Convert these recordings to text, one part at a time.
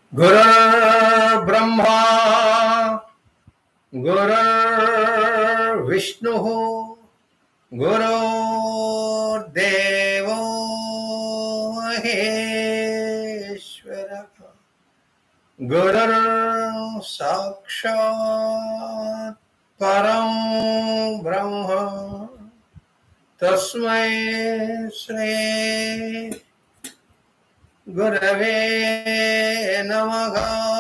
गुरुर्ब्रह्मा गुरुर्विष्णुः गुरुर्देवो महेश्वरः गुरुर् साक्षात् परं ब्रह्म तस्मै श्री गुरवे नमः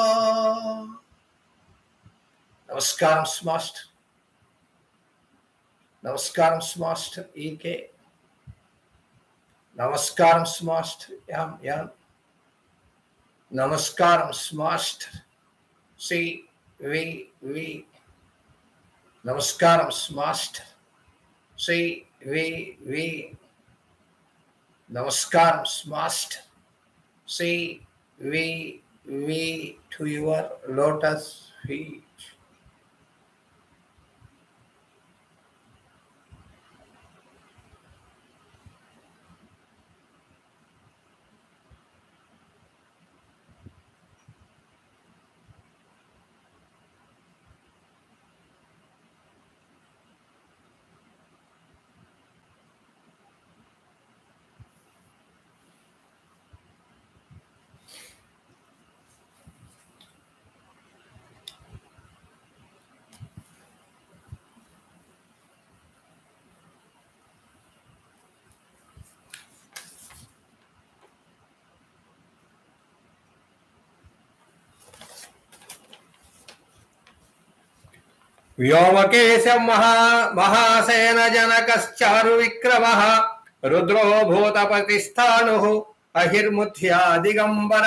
నమస్కారం మాస్టర్ నమస్కారం మాస్టర్ ఈకే నమస్కారం మాస్టర్ యాం యాం నమస్కారం మాస్టర్ సి వి వి నమస్కారం మాస్టర్ సి వి వి నమస్కారం master C V V to your lotus feet వ్యోమకేశ మహా మహాసేన జనకశ్చారు విక్రమ రుద్రో భూతపతిస్థాను అహిర్ముథ్యా దిగంబర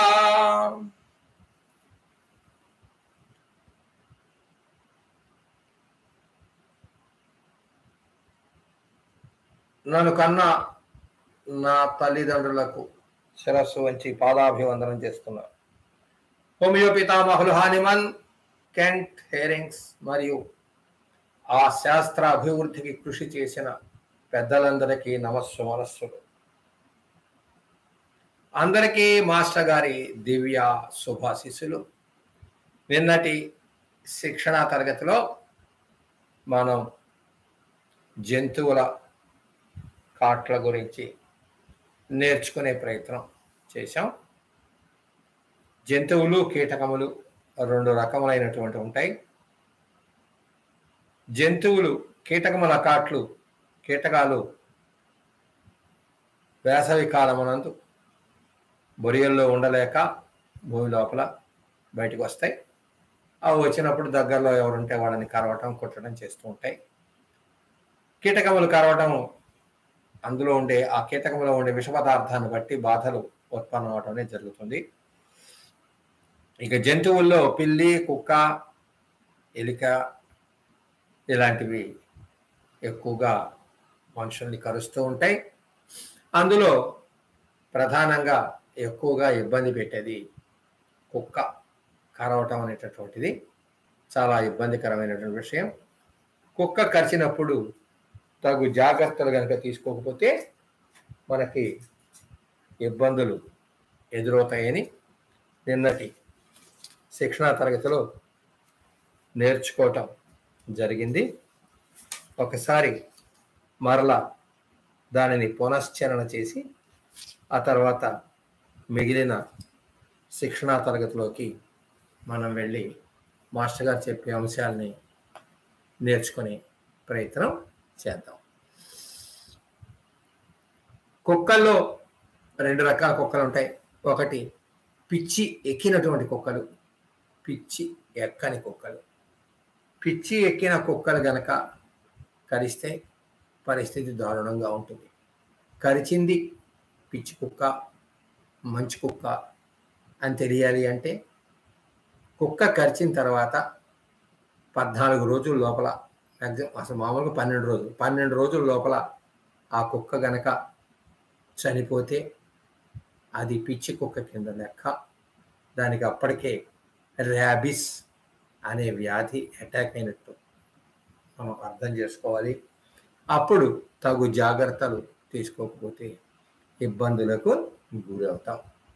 నన్ను కన్నా నా తల్లిదండ్రులకు శిరస్సు వంచి పాదాభివందనం చేస్తున్నా హోమియో పితామహులు హానిమన్ కెంట్ హేరింగ్స్ మరియు ఆ శాస్త్ర అభివృద్ధికి కృషి చేసిన పెద్దలందరికీ నమస్సు మనస్సులు అందరికీ మాస్టర్ గారి దివ్య శుభాశిస్సులు నిన్నటి శిక్షణా తరగతిలో మనం జంతువుల కాట్ల గురించి నేర్చుకునే ప్రయత్నం చేశాం జంతువులు కీటకములు రెండు రకములైనటువంటి ఉంటాయి జంతువులు కీటకముల కాట్లు కీటకాలు వేసవి కాలమునందు బొరియల్లో ఉండలేక భూమి లోపల బయటకు వస్తాయి అవి వచ్చినప్పుడు దగ్గరలో ఎవరుంటే వాళ్ళని కరవటం కుట్టడం చేస్తూ ఉంటాయి కీటకములు కరవటం అందులో ఉండే ఆ కీటకంలో ఉండే విష పదార్థాన్ని బట్టి బాధలు ఉత్పన్నం అవటం అనేది జరుగుతుంది ఇక జంతువుల్లో పిల్లి కుక్క ఎలిక ఇలాంటివి ఎక్కువగా మనుషుల్ని కరుస్తూ ఉంటాయి అందులో ప్రధానంగా ఎక్కువగా ఇబ్బంది పెట్టేది కుక్క కరవటం అనేటటువంటిది చాలా ఇబ్బందికరమైనటువంటి విషయం కుక్క కరిచినప్పుడు తగు జాగ్రత్తలు కనుక తీసుకోకపోతే మనకి ఇబ్బందులు ఎదురవుతాయని నిన్నటి శిక్షణా తరగతిలో నేర్చుకోవటం జరిగింది ఒకసారి మరలా దానిని పునశ్చరణ చేసి ఆ తర్వాత మిగిలిన శిక్షణా తరగతిలోకి మనం వెళ్ళి మాస్టర్ గారు చెప్పే అంశాలని నేర్చుకునే ప్రయత్నం చేద్దాం కుక్కల్లో రెండు రకాల కుక్కలు ఉంటాయి ఒకటి పిచ్చి ఎక్కినటువంటి కుక్కలు పిచ్చి ఎక్కని కుక్కలు పిచ్చి ఎక్కిన కుక్కలు గనక కరిస్తే పరిస్థితి దారుణంగా ఉంటుంది కరిచింది పిచ్చి కుక్క మంచి కుక్క అని తెలియాలి అంటే కుక్క కరిచిన తర్వాత పద్నాలుగు రోజుల లోపల మ్యాక్సిమం అసలు మామూలుగా పన్నెండు రోజులు పన్నెండు రోజుల లోపల ఆ కుక్క గనక చనిపోతే అది పిచ్చి కుక్క కింద లెక్క దానికి అప్పటికే ర్యాబిస్ అనే వ్యాధి అటాక్ అయినట్టు మనం అర్థం చేసుకోవాలి అప్పుడు తగు జాగ్రత్తలు తీసుకోకపోతే ఇబ్బందులకు గురి అవుతాం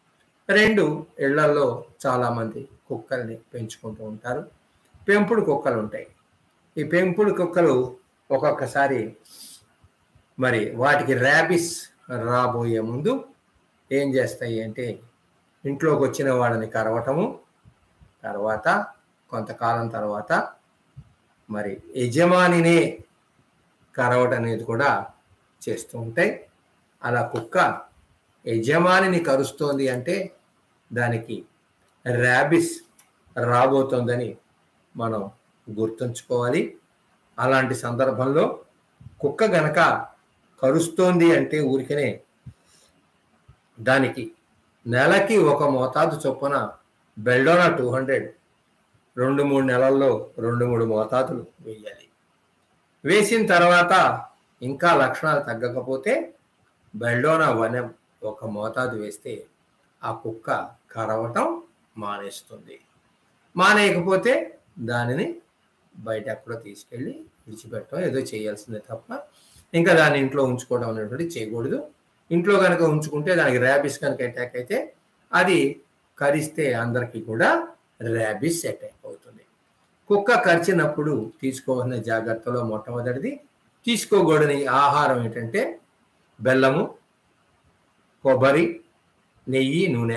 రెండు ఇళ్లలో చాలామంది కుక్కల్ని పెంచుకుంటూ ఉంటారు పెంపుడు కుక్కలు ఉంటాయి ఈ పెంపుడు కుక్కలు ఒక్కొక్కసారి మరి వాటికి ర్యాబిస్ రాబోయే ముందు ఏం చేస్తాయి అంటే ఇంట్లోకి వచ్చిన వాళ్ళని కరవటము తర్వాత కొంతకాలం తర్వాత మరి యజమానినే కరవటం అనేది కూడా చేస్తూ ఉంటాయి అలా కుక్క యజమానిని కరుస్తోంది అంటే దానికి ర్యాబిస్ రాబోతోందని మనం గుర్తుంచుకోవాలి అలాంటి సందర్భంలో కుక్క గనక కరుస్తోంది అంటే ఊరికనే దానికి నెలకి ఒక మోతాదు చొప్పున బెల్డోనా టూ హండ్రెడ్ రెండు మూడు నెలల్లో రెండు మూడు మోతాదులు వేయాలి వేసిన తర్వాత ఇంకా లక్షణాలు తగ్గకపోతే బెల్డోనా వనం ఒక మోతాదు వేస్తే ఆ కుక్క కరవటం మానేస్తుంది మానేయకపోతే దానిని బయట ఎక్కడో తీసుకెళ్ళి విడిచిపెట్టడం ఏదో చేయాల్సిందే తప్ప ఇంకా దాన్ని ఇంట్లో ఉంచుకోవడం అనేటువంటి చేయకూడదు ఇంట్లో కనుక ఉంచుకుంటే దానికి ర్యాబిస్ కనుక అటాక్ అయితే అది కరిస్తే అందరికీ కూడా ర్యాబిస్ అటాక్ అవుతుంది కుక్క కరిచినప్పుడు తీసుకోవాల్సిన జాగ్రత్తలో మొట్టమొదటిది తీసుకోకూడని ఆహారం ఏంటంటే బెల్లము కొబ్బరి నెయ్యి నూనె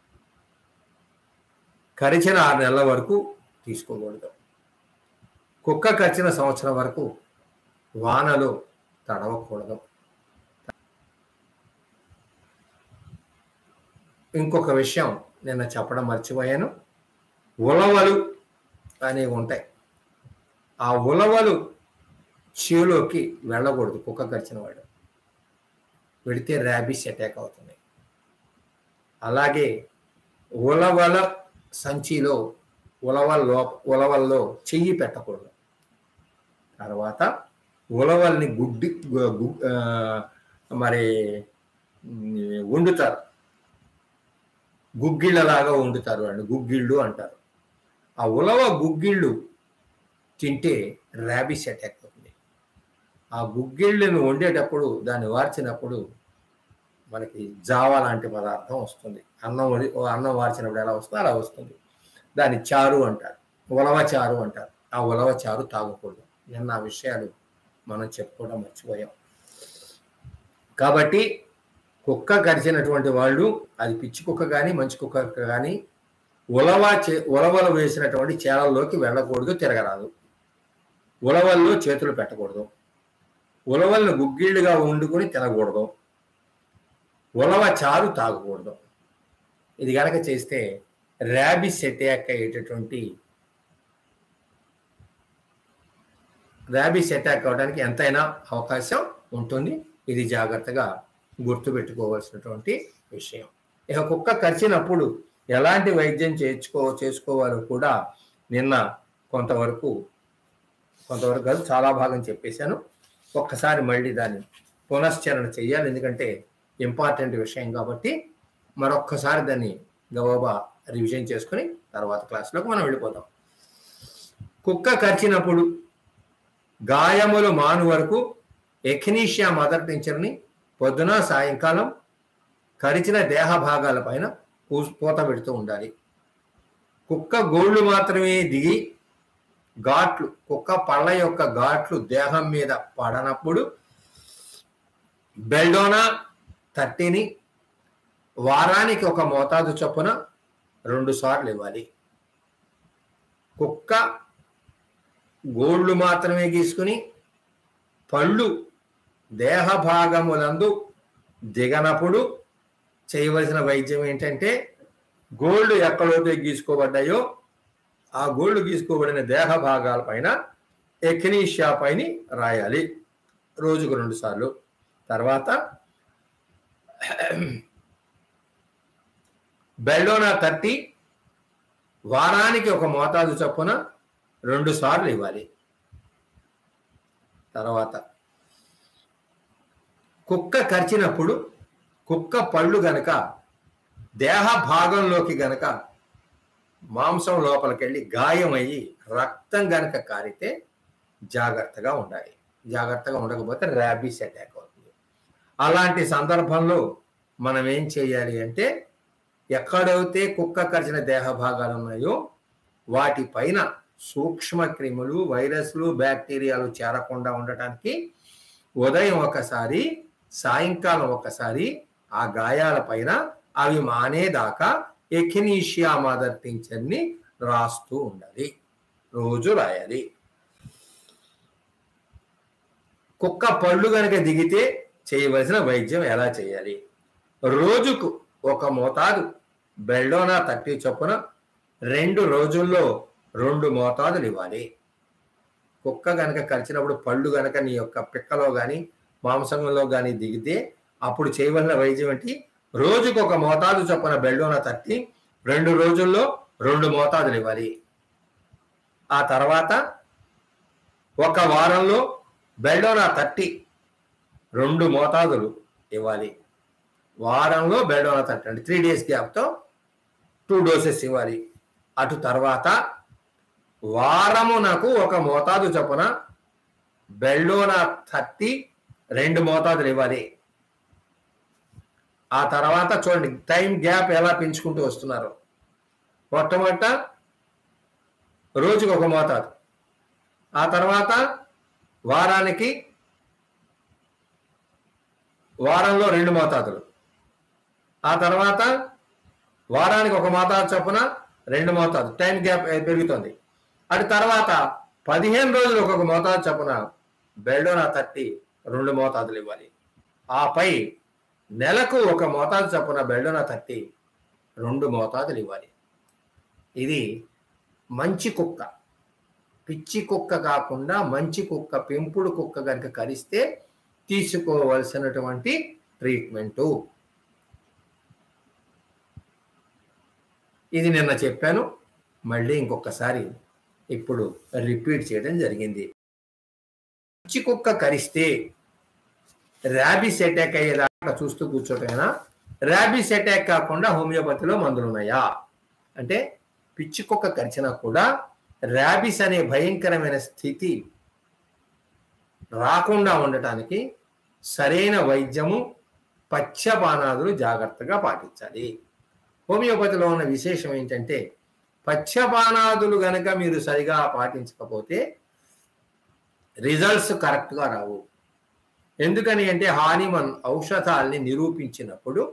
కరిచిన ఆరు నెలల వరకు తీసుకోకూడదు కుక్క కరిచిన సంవత్సరం వరకు వానలో తడవకూడదు ఇంకొక విషయం నిన్న చెప్పడం మర్చిపోయాను ఉలవలు అనేవి ఉంటాయి ఆ ఉలవలు చెవులోకి వెళ్ళకూడదు కుక్క కరిచిన వాడు వెడితే ర్యాబిస్ అటాక్ అవుతుంది అలాగే ఉలవల సంచిలో ఉలవల్లో ఉలవల్లో చెయ్యి పెట్టకూడదు తర్వాత ఉలవల్ని గుడ్డి గు- గు- ఆ, మరి ఉమ్, వండుతారు గుగ్గిళ్ళలాగా వండుతారు అండి గుగ్గిళ్ళు అంటారు ఆ ఉలవ గుగ్గిళ్ళు తింటే ర్యాబిస్ అటాక్ అవుతుంది ఆ గుగ్గిళ్ళను వండేటప్పుడు దాన్ని వార్చినప్పుడు మనకి జావా లాంటి పదార్థం వస్తుంది అన్నం వడి- అన్నం వార్చినప్పుడు ఎలా వస్తుందో అలా వస్తుంది దాన్ని చారు అంటారు ఉలవ చారు అంటారు ఆ ఉలవ చారు తాగకూడదు నిన్న ఆ విషయాలు మనం చెప్పుకోవడం మర్చిపోయాం కాబట్టి కుక్క కరిచినటువంటి వాళ్ళు అది పిచ్చి కుక్క కానీ మంచి కుక్క కానీ ఉలవ చే ఉలవలు వేసినటువంటి చేలల్లోకి వెళ్ళకూడదు తిరగరాదు ఉలవల్లో చేతులు పెట్టకూడదు ఉలవలను గుగ్గిళ్ళుగా వండుకొని తినకూడదు ఉలవ చారు తాగకూడదు ఇది కనుక చేస్తే ర్యాబిస్ అటాక్ అయ్యేటటువంటి ర్యాబిస్ అటాక్ అవడానికి ఎంతైనా అవకాశం ఉంటుంది ఇది జాగ్రత్తగా గుర్తుపెట్టుకోవాల్సినటువంటి విషయం ఇక కుక్క కరిచినప్పుడు ఎలాంటి వైద్యం చేర్చుకో చేసుకోవాలో కూడా నిన్న కొంతవరకు కొంతవరకు కాదు చాలా భాగం చెప్పేశాను ఒక్కసారి మళ్ళీ దాన్ని పునశ్చరణ చేయాలి ఎందుకంటే ఇంపార్టెంట్ విషయం కాబట్టి మరొక్కసారి దాన్ని గబాబా రివిజన్ చేసుకుని తర్వాత క్లాస్లోకి మనం వెళ్ళిపోతాం కుక్క కరిచినప్పుడు గాయములు మాను వరకు ఎఖినీషియా మదర్ టించర్ని పొద్దున సాయంకాలం కరిచిన దేహ భాగాల పైన పూ- పూత పెడుతూ ఉండాలి కుక్క గోళ్ళు మాత్రమే దిగి ఘాట్లు కుక్క పళ్ళ యొక్క ఘాట్లు దేహం మీద పడనప్పుడు బెల్డోనా థర్టీని వారానికి ఒక మోతాదు చొప్పున రెండు సార్లు ఇవ్వాలి కుక్క గోళ్ళు మాత్రమే గీసుకుని పళ్ళు దేహ భాగములందు దిగనప్పుడు చేయవలసిన వైద్యం ఏంటంటే గోల్డ్ ఎక్కడైతే గీసుకోబడ్డాయో ఆ గోల్డ్ గీసుకోబడిన దేహ భాగాల పైన ఎక్నీషియా పైన రాయాలి రోజుకు రెండు సార్లు తర్వాత బెల్డోనా థర్టీ వారానికి ఒక మోతాదు చొప్పున రెండు సార్లు ఇవ్వాలి తర్వాత కుక్క కరిచినప్పుడు కుక్క పళ్ళు గనక దేహ భాగంలోకి గనక మాంసం లోపలికెళ్ళి గాయమయ్యి రక్తం గనక కారితే జాగ్రత్తగా ఉండాలి జాగ్రత్తగా ఉండకపోతే ర్యాబీస్ అటాక్ అవుతుంది అలాంటి సందర్భంలో మనం ఏం చేయాలి అంటే ఎక్కడైతే కుక్క కరిచిన దేహ భాగాలు ఉన్నాయో వాటిపైన సూక్ష్మ క్రిములు వైరస్లు బ్యాక్టీరియాలు చేరకుండా ఉండటానికి ఉదయం ఒకసారి సాయంకాలం ఒకసారి ఆ గాయాల పైన అవి మానేదాకా ఎకినీషియా మదర్ టించర్ని రాస్తూ ఉండాలి రోజు రాయాలి కుక్క పళ్ళు కనుక దిగితే చేయవలసిన వైద్యం ఎలా చేయాలి రోజుకు ఒక మోతాదు బెల్డోనా తట్టి చొప్పున రెండు రోజుల్లో రెండు మోతాదులు ఇవ్వాలి కుక్క గనక కరిచినప్పుడు పళ్ళు గనక నీ యొక్క పిక్కలో కానీ మాంసంలో కానీ దిగితే అప్పుడు చేయవలసిన వైద్యం ఏంటి రోజుకు ఒక మోతాదు చొప్పున బెల్డోనా తట్టి రెండు రోజుల్లో రెండు మోతాదులు ఇవ్వాలి ఆ తర్వాత ఒక వారంలో బెల్డోనా తట్టి రెండు మోతాదులు ఇవ్వాలి వారంలో బెల్డోనా తట్టి అంటే త్రీ డేస్ గ్యాప్తో టూ డోసెస్ ఇవ్వాలి అటు తర్వాత వారము నాకు ఒక మోతాదు చొప్పున బెల్డోనా తట్టి రెండు మోతాదులు ఇవ్వాలి ఆ తర్వాత చూడండి టైం గ్యాప్ ఎలా పెంచుకుంటూ వస్తున్నారు మొట్టమొదట రోజుకు ఒక మోతాదు ఆ తర్వాత వారానికి వారంలో రెండు మోతాదులు ఆ తర్వాత వారానికి ఒక మోతాదు చొప్పున రెండు మోతాదు టైం గ్యాప్ పెరుగుతుంది అటు తర్వాత పదిహేను రోజులు ఒక్కొక్క మోతాదు చొప్పున బెల్డోనా తట్టి రెండు మోతాదులు ఇవ్వాలి ఆపై నెలకు ఒక మోతాదు చొప్పున బెల్డోనా తట్టి రెండు మోతాదులు ఇవ్వాలి ఇది మంచి కుక్క పిచ్చి కుక్క కాకుండా మంచి కుక్క పెంపుడు కుక్క కనుక కరిస్తే తీసుకోవలసినటువంటి ట్రీట్మెంటు ఇది నిన్న చెప్పాను మళ్ళీ ఇంకొకసారి ఇప్పుడు రిపీట్ చేయడం జరిగింది పిచ్చి కుక్క కరిస్తే ర్యాబీస్ అటాక్ అయ్యేదాకా చూస్తూ కూర్చోటైనా ర్యాబీస్ అటాక్ కాకుండా హోమియోపతిలో మందులు ఉన్నాయా అంటే పిచ్చి కుక్క కరిచినా కూడా ర్యాబీస్ అనే భయంకరమైన స్థితి రాకుండా ఉండటానికి సరైన వైద్యము పచ్చపానాదులు జాగ్రత్తగా పాటించాలి హోమియోపతిలో ఉన్న విశేషం ఏంటంటే పచ్చపానాదులు గనక మీరు సరిగా పాటించకపోతే రిజల్ట్స్ కరెక్ట్గా రావు ఎందుకని అంటే హానిమన్ ఔషధాల్ని నిరూపించినప్పుడు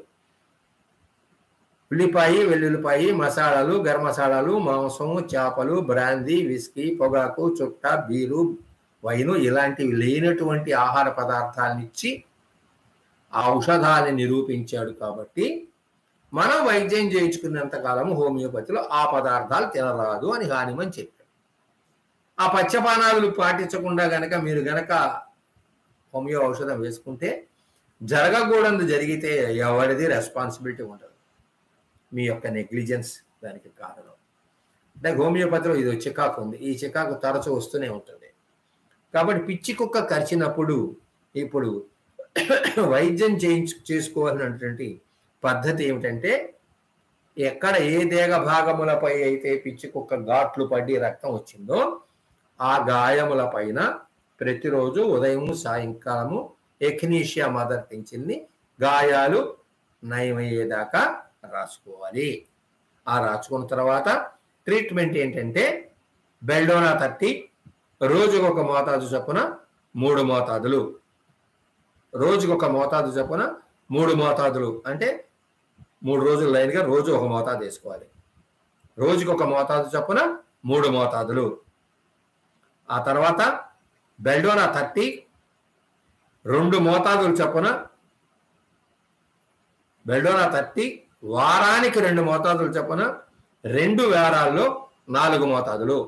ఉల్లిపాయ వెల్లుల్లిపాయ మసాలాలు గరం మసాలాలు మాంసం చేపలు బ్రాందీ విస్కీ పొగాకు చుట్ట బీరు వైను ఇలాంటివి లేనటువంటి ఆహార పదార్థాలను ఇచ్చి ఆ ఔషధాన్ని నిరూపించాడు కాబట్టి మనం వైద్యం చేయించుకున్నంత కాలం హోమియోపతిలో ఆ పదార్థాలు తినరాదు అని హానిమని చెప్పాడు ఆ పచ్చపానాదులు పాటించకుండా గనక మీరు గనక హోమియో ఔషధం వేసుకుంటే జరగకూడదు జరిగితే ఎవరిది రెస్పాన్సిబిలిటీ ఉండదు మీ యొక్క నెగ్లిజెన్స్ దానికి కారణం అంటే హోమియోపతిలో ఇది చికాకు ఉంది ఈ చికాకు తరచూ వస్తూనే ఉంటుంది కాబట్టి పిచ్చి కుక్క కరిచినప్పుడు ఇప్పుడు వైద్యం చేయించు చేసుకోవాల్సినటువంటి పద్ధతి ఏమిటంటే ఎక్కడ ఏ దేగ భాగములపై అయితే పిచ్చి కుక్క ఘాట్లు పడి రక్తం వచ్చిందో ఆ గాయముల పైన ప్రతిరోజు ఉదయం సాయంకాలము ఎక్నీషియా మదర్ టించిల్ని గాయాలు నయమయ్యేదాకా రాసుకోవాలి ఆ రాసుకున్న తర్వాత ట్రీట్మెంట్ ఏంటంటే బెల్డోనా తట్టి రోజుకు ఒక మోతాదు చొప్పున మూడు మోతాదులు రోజుకు ఒక మోతాదు చొప్పున మూడు మోతాదులు అంటే మూడు రోజులు లైన్గా రోజు ఒక మోతాదు వేసుకోవాలి రోజుకు ఒక మోతాదు చొప్పున మూడు మోతాదులు ఆ తర్వాత బెల్డోనా తట్టి రెండు మోతాదులు చొప్పున బెల్డోనా తట్టి వారానికి రెండు మోతాదులు చొప్పున రెండు వారాల్లో నాలుగు మోతాదులు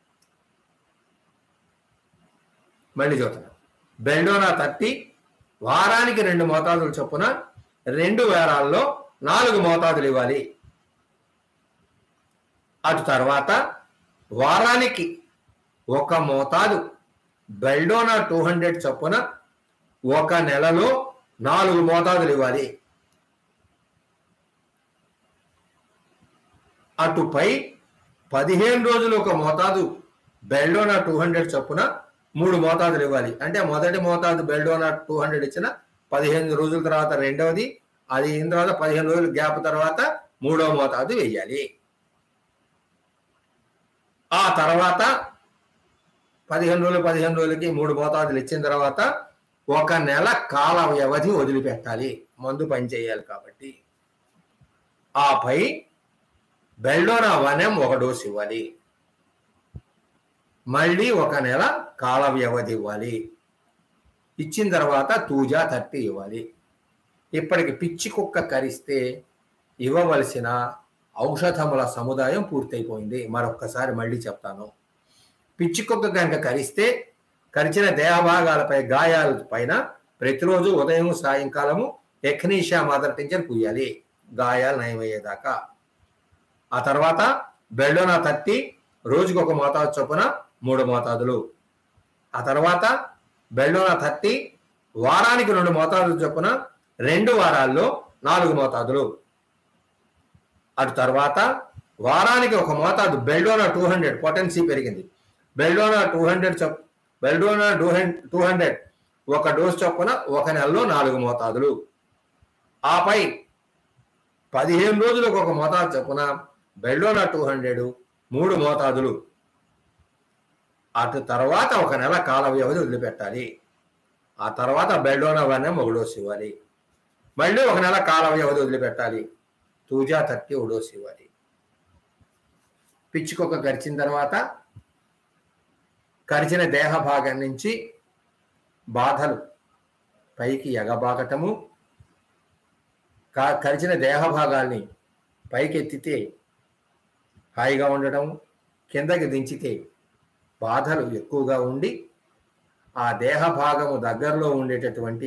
మళ్ళీ చూద్దాం బెల్డోనా తట్టి వారానికి రెండు మోతాదులు చొప్పున రెండు వారాల్లో నాలుగు మోతాదులు ఇవ్వాలి అటు తర్వాత వారానికి ఒక మోతాదు బెల్డోనా టూ హండ్రెడ్ చొప్పున ఒక నెలలో నాలుగు మోతాదులు ఇవ్వాలి అటుపై పదిహేను రోజులు ఒక మోతాదు బెల్డోనా టూ హండ్రెడ్ చొప్పున మూడు మోతాదులు ఇవ్వాలి అంటే మొదటి మోతాదు బెల్డోనా టూ హండ్రెడ్ ఇచ్చిన పదిహేను రోజుల తర్వాత రెండవది అది అయిన తర్వాత పదిహేను రోజుల గ్యాప్ తర్వాత మూడో మోతాదు వేయాలి ఆ తర్వాత పదిహేను రోజులు పదిహేను రోజులకి మూడు మోతాదులు ఇచ్చిన తర్వాత ఒక నెల కాల వ్యవధి వదిలిపెట్టాలి మందు పనిచేయాలి కాబట్టి ఆపై బెల్డోనా వనం ఒక డోసు ఇవ్వాలి మళ్ళీ ఒక నెల కాల వ్యవధి ఇవ్వాలి ఇచ్చిన తర్వాత తూజా థర్టీ ఇవ్వాలి ఇప్పటికి పిచ్చి కుక్క కరిస్తే ఇవ్వవలసిన ఔషధముల సముదాయం పూర్తయిపోయింది మరొక్కసారి మళ్ళీ చెప్తాను పిచ్చి కుక్క కనుక కరిస్తే కరిచిన దేహభాగాలపై గాయాల పైన ప్రతిరోజు ఉదయం సాయంకాలము ఎక్నీషియా మదర్ టించర్ పూయాలి గాయాలు నయమయ్యేదాకా ఆ తర్వాత బెల్డోనా తట్టి రోజుకు ఒక మోతాదు చొప్పున మూడు మోతాదులు ఆ తర్వాత బెల్డోనా తట్టి వారానికి రెండు మోతాదులు చొప్పున రెండు వారాల్లో నాలుగు మోతాదులు అటు తర్వాత వారానికి ఒక మోతాదు బెల్డోనా టూ హండ్రెడ్ పొటెన్సీ పెరిగింది బెల్డోనా టూ హండ్రెడ్ చొప్ బెల్డోనా టూ టూ హండ్రెడ్ ఒక డోస్ చొప్పున ఒక నెలలో నాలుగు మోతాదులు ఆపై పదిహేను రోజులకు ఒక మోతాదు చొప్పున బెల్డోనా టూ హండ్రెడ్ మూడు మోతాదులు అటు తర్వాత ఒక నెల కాల వ్యవధి వదిలిపెట్టాలి ఆ తర్వాత బెల్డోనా వన్ ఒక డోస్ ఇవ్వాలి మళ్ళీ ఒక నెల కాల వ్యవధి వదిలిపెట్టాలి తూజా థర్టీ ఒక డోస్ ఇవ్వాలి పిచ్చుకొక్క కరిచిన తర్వాత కరిచిన దేహ భాగం నుంచి బాధలు పైకి ఎగబాకటము కా- కరిచిన దేహ భాగాల్ని పైకి ఎత్తితే హాయిగా ఉండటం కిందకి దించితే బాధలు ఎక్కువగా ఉండి ఆ దేహ భాగము దగ్గరలో ఉండేటటువంటి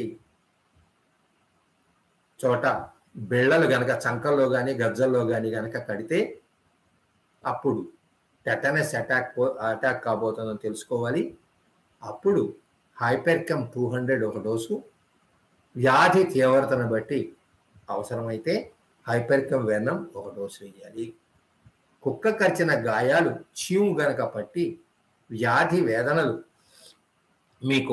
చోట బిళ్ళలు గనక చంకల్లో కానీ గజ్జల్లో కానీ గనక కడితే అప్పుడు టెటనస్ అటాక్ పో అటాక్ కాబోతుందని తెలుసుకోవాలి అప్పుడు హైపెర్కమ్ టూ హండ్రెడ్ ఒక డోసు వ్యాధి తీవ్రతను బట్టి అవసరమైతే హైపెర్కమ్ వెన్నం ఒక డోసు వేయాలి కుక్క కరిచిన గాయాలు చీము గనక పట్టి వ్యాధి వేదనలు మీకు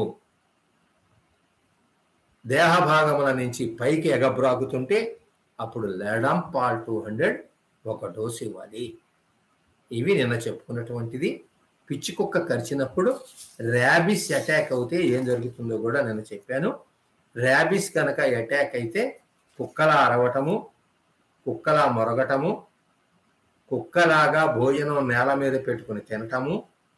దేహ భాగముల నుంచి పైకి ఎగబ్రాగుతుంటే అప్పుడు లెడమ్ పాల్ టూ హండ్రెడ్ ఒక డోసు ఇవ్వాలి ఇవి నిన్న చెప్పుకున్నటువంటిది పిచ్చి కుక్క కరిచినప్పుడు ర్యాబిస్ అటాక్ అవుతే ఏం జరుగుతుందో కూడా నేను చెప్పాను ర్యాబిస్ కనుక అటాక్ అయితే కుక్కలా అరవటము కుక్కలా మొరగటము కుక్కలాగా భోజనం నేల మీద పెట్టుకుని తినటము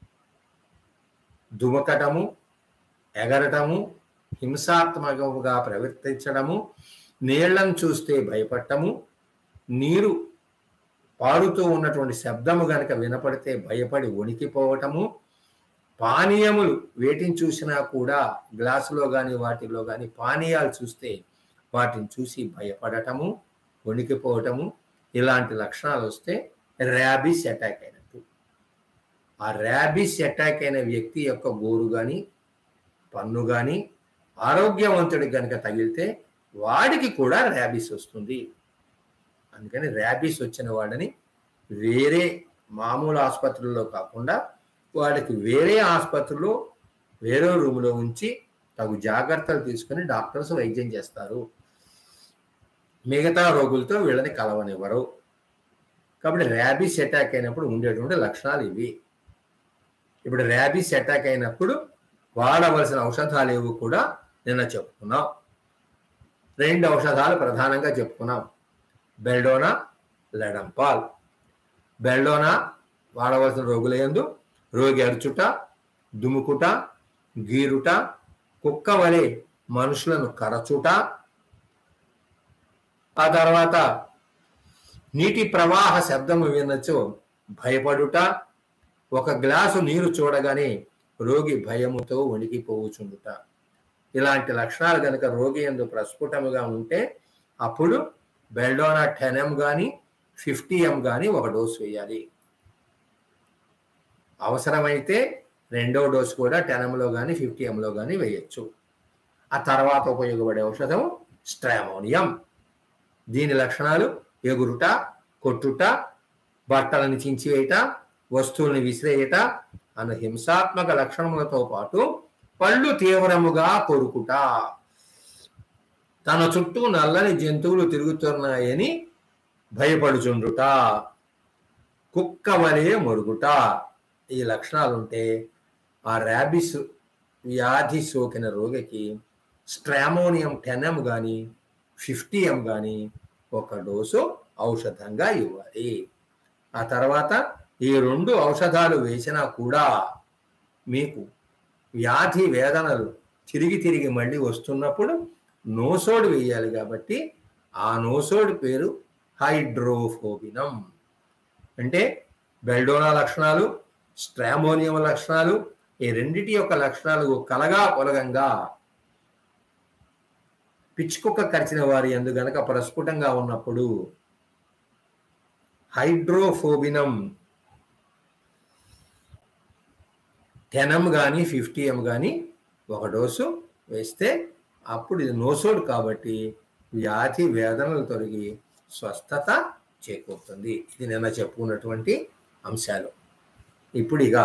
దుమకటము ఎగరటము హింసాత్మకముగా ప్రవర్తించడము నీళ్లను చూస్తే భయపడటము నీరు పారుతూ ఉన్నటువంటి శబ్దము గనక వినపడితే భయపడి వణికిపోవటము పానీయములు వేటిని చూసినా కూడా గ్లాసులో కానీ వాటిలో కానీ పానీయాలు చూస్తే వాటిని చూసి భయపడటము వణికిపోవటము ఇలాంటి లక్షణాలు వస్తే ర్యాబిస్ అటాక్ అయినట్టు ఆ ర్యాబిస్ అటాక్ అయిన వ్యక్తి యొక్క గోరు కానీ పన్ను కానీ ఆరోగ్యవంతుడికి కనుక తగిలితే వాడికి కూడా ర్యాబిస్ వస్తుంది అందుకని ర్యాబిస్ వచ్చిన వాడిని వేరే మామూలు ఆసుపత్రుల్లో కాకుండా వాడికి వేరే ఆసుపత్రిలో వేరే రూములో ఉంచి తగు జాగ్రత్తలు తీసుకుని డాక్టర్స్ వైద్యం చేస్తారు మిగతా రోగులతో వీళ్ళని కలవనివ్వరు కాబట్టి ర్యాబీస్ అటాక్ అయినప్పుడు ఉండేటువంటి లక్షణాలు ఇవి ఇప్పుడు ర్యాబీస్ అటాక్ అయినప్పుడు వాడవలసిన ఔషధాలు ఏవి కూడా నిన్న చెప్పుకున్నాం రెండు ఔషధాలు ప్రధానంగా చెప్పుకున్నాం బెల్డోనా లెడంపాల్ బెల్డోనా వాడవలసిన రోగుల యందు రోగి అరుచుట దుముకుట గీరుట కుక్క వలె మనుషులను కరచుట ఆ తర్వాత నీటి ప్రవాహ శబ్దము వినచో భయపడుట ఒక గ్లాసు నీరు చూడగానే రోగి భయముతో వణికిపోవుచుండుట ఇలాంటి లక్షణాలు కనుక రోగి ఎందు ప్రస్ఫుటముగా ఉంటే అప్పుడు బెల్డోనా టెన్ ఎం కానీ ఫిఫ్టీ ఎం కానీ ఒక డోసు వేయాలి అవసరమైతే రెండో డోసు కూడా టెన్ ఎంలో కానీ ఫిఫ్టీ ఎంలో కానీ వేయచ్చు ఆ తర్వాత ఉపయోగపడే ఔషధం స్ట్రామోనియం దీని లక్షణాలు ఎగురుట కొట్టుట బట్టలను చించివేయట వస్తువుల్ని విసిరేయట అన్న హింసాత్మక లక్షణములతో పాటు పళ్ళు తీవ్రముగా కొరుకుట తన చుట్టూ నల్లని జంతువులు తిరుగుతున్నాయని భయపడుచుండుట కుక్క వలె మొరుగుట ఈ లక్షణాలు ఉంటే ఆ ర్యాబిస్ వ్యాధి సోకిన రోగికి స్ట్రామోనియం టెన్ ఎం కానీ ఫిఫ్టీ ఎం కానీ ఒక డోసు ఔషధంగా ఇవ్వాలి ఆ తర్వాత ఈ రెండు ఔషధాలు వేసినా కూడా మీకు వ్యాధి వేదనలు తిరిగి తిరిగి మళ్ళీ వస్తున్నప్పుడు నోసోడ్ వేయాలి కాబట్టి ఆ నోసోడ్ పేరు హైడ్రోఫోబినం అంటే బెల్డోనా లక్షణాలు స్ట్రామోనియం లక్షణాలు ఈ రెండిటి యొక్క లక్షణాలు కలగా పొలగంగా పిచ్చుకుక్క కరిచిన వారి ఎందు గనక ప్రస్ఫుటంగా ఉన్నప్పుడు హైడ్రోఫోబినం టెన్ ఎం కానీ ఫిఫ్టీ ఎం కానీ ఒక డోసు వేస్తే అప్పుడు ఇది నోసోడ్ కాబట్టి వ్యాధి వేదనలు తొలగి స్వస్థత చేకూరుతుంది ఇది నిన్న చెప్పుకున్నటువంటి అంశాలు ఇప్పుడు ఇక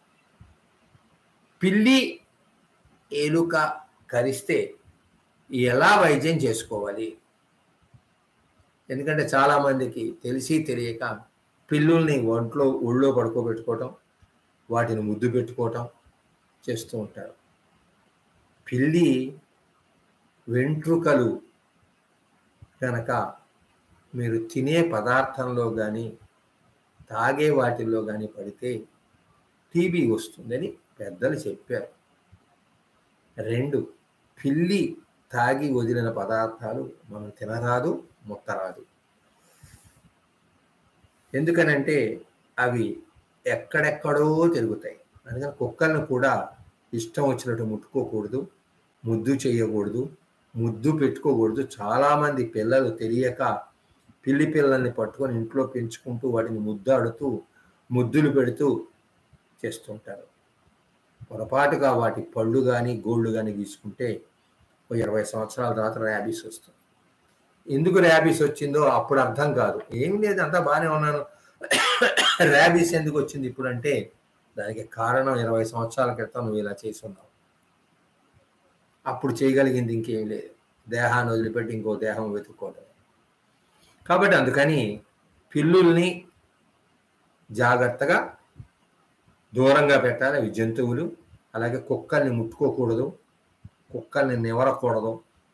పిల్లి ఎలుక కరిస్తే ఎలా వైద్యం చేసుకోవాలి ఎందుకంటే చాలామందికి తెలిసి తెలియక పిల్లుల్ని ఒంట్లో ఒళ్ళో పడుకోబెట్టుకోవటం వాటిని ముద్దు పెట్టుకోవటం చేస్తూ ఉంటారు పిల్లి వెంట్రుకలు కనుక మీరు తినే పదార్థంలో కానీ తాగే వాటిల్లో కానీ పడితే టీబీ వస్తుందని పెద్దలు చెప్పారు రెండు పిల్లి తాగి వదిలిన పదార్థాలు మనం తినరాదు ముట్టరాదు ఎందుకనంటే అవి ఎక్కడెక్కడో తిరుగుతాయి అందుకని కుక్కలను కూడా ఇష్టం వచ్చినట్టు ముట్టుకోకూడదు ముద్దు చేయకూడదు ముద్దు పెట్టుకోకూడదు చాలామంది పిల్లలు తెలియక పిల్లి పిల్లల్ని పట్టుకొని ఇంట్లో పెంచుకుంటూ వాటిని ముద్దాడుతూ ముద్దులు పెడుతూ చేస్తుంటారు పొరపాటుగా వాటి పళ్ళు కానీ గోళ్ళు కానీ తీసుకుంటే ఓ ఇరవై సంవత్సరాల తర్వాత ర్యాబీస్ వస్తుంది ఎందుకు ర్యాబీస్ వచ్చిందో అప్పుడు అర్థం కాదు ఏం లేదు అంతా బాగానే ఉన్నాను ర్యాబీస్ ఎందుకు వచ్చింది ఇప్పుడు అంటే దానికి కారణం ఇరవై సంవత్సరాల క్రితం నువ్వు ఇలా చేసి ఉన్నావు అప్పుడు చేయగలిగింది ఇంకేం లేదు దేహాన్ని వదిలిపెట్టి ఇంకో దేహం వెతుక్కోవడం కాబట్టి అందుకని పిల్లుల్ని జాగ్రత్తగా దూరంగా పెట్టాలి అవి జంతువులు అలాగే కుక్కల్ని ముట్టుకోకూడదు కుక్కల్ని నివరకూడదు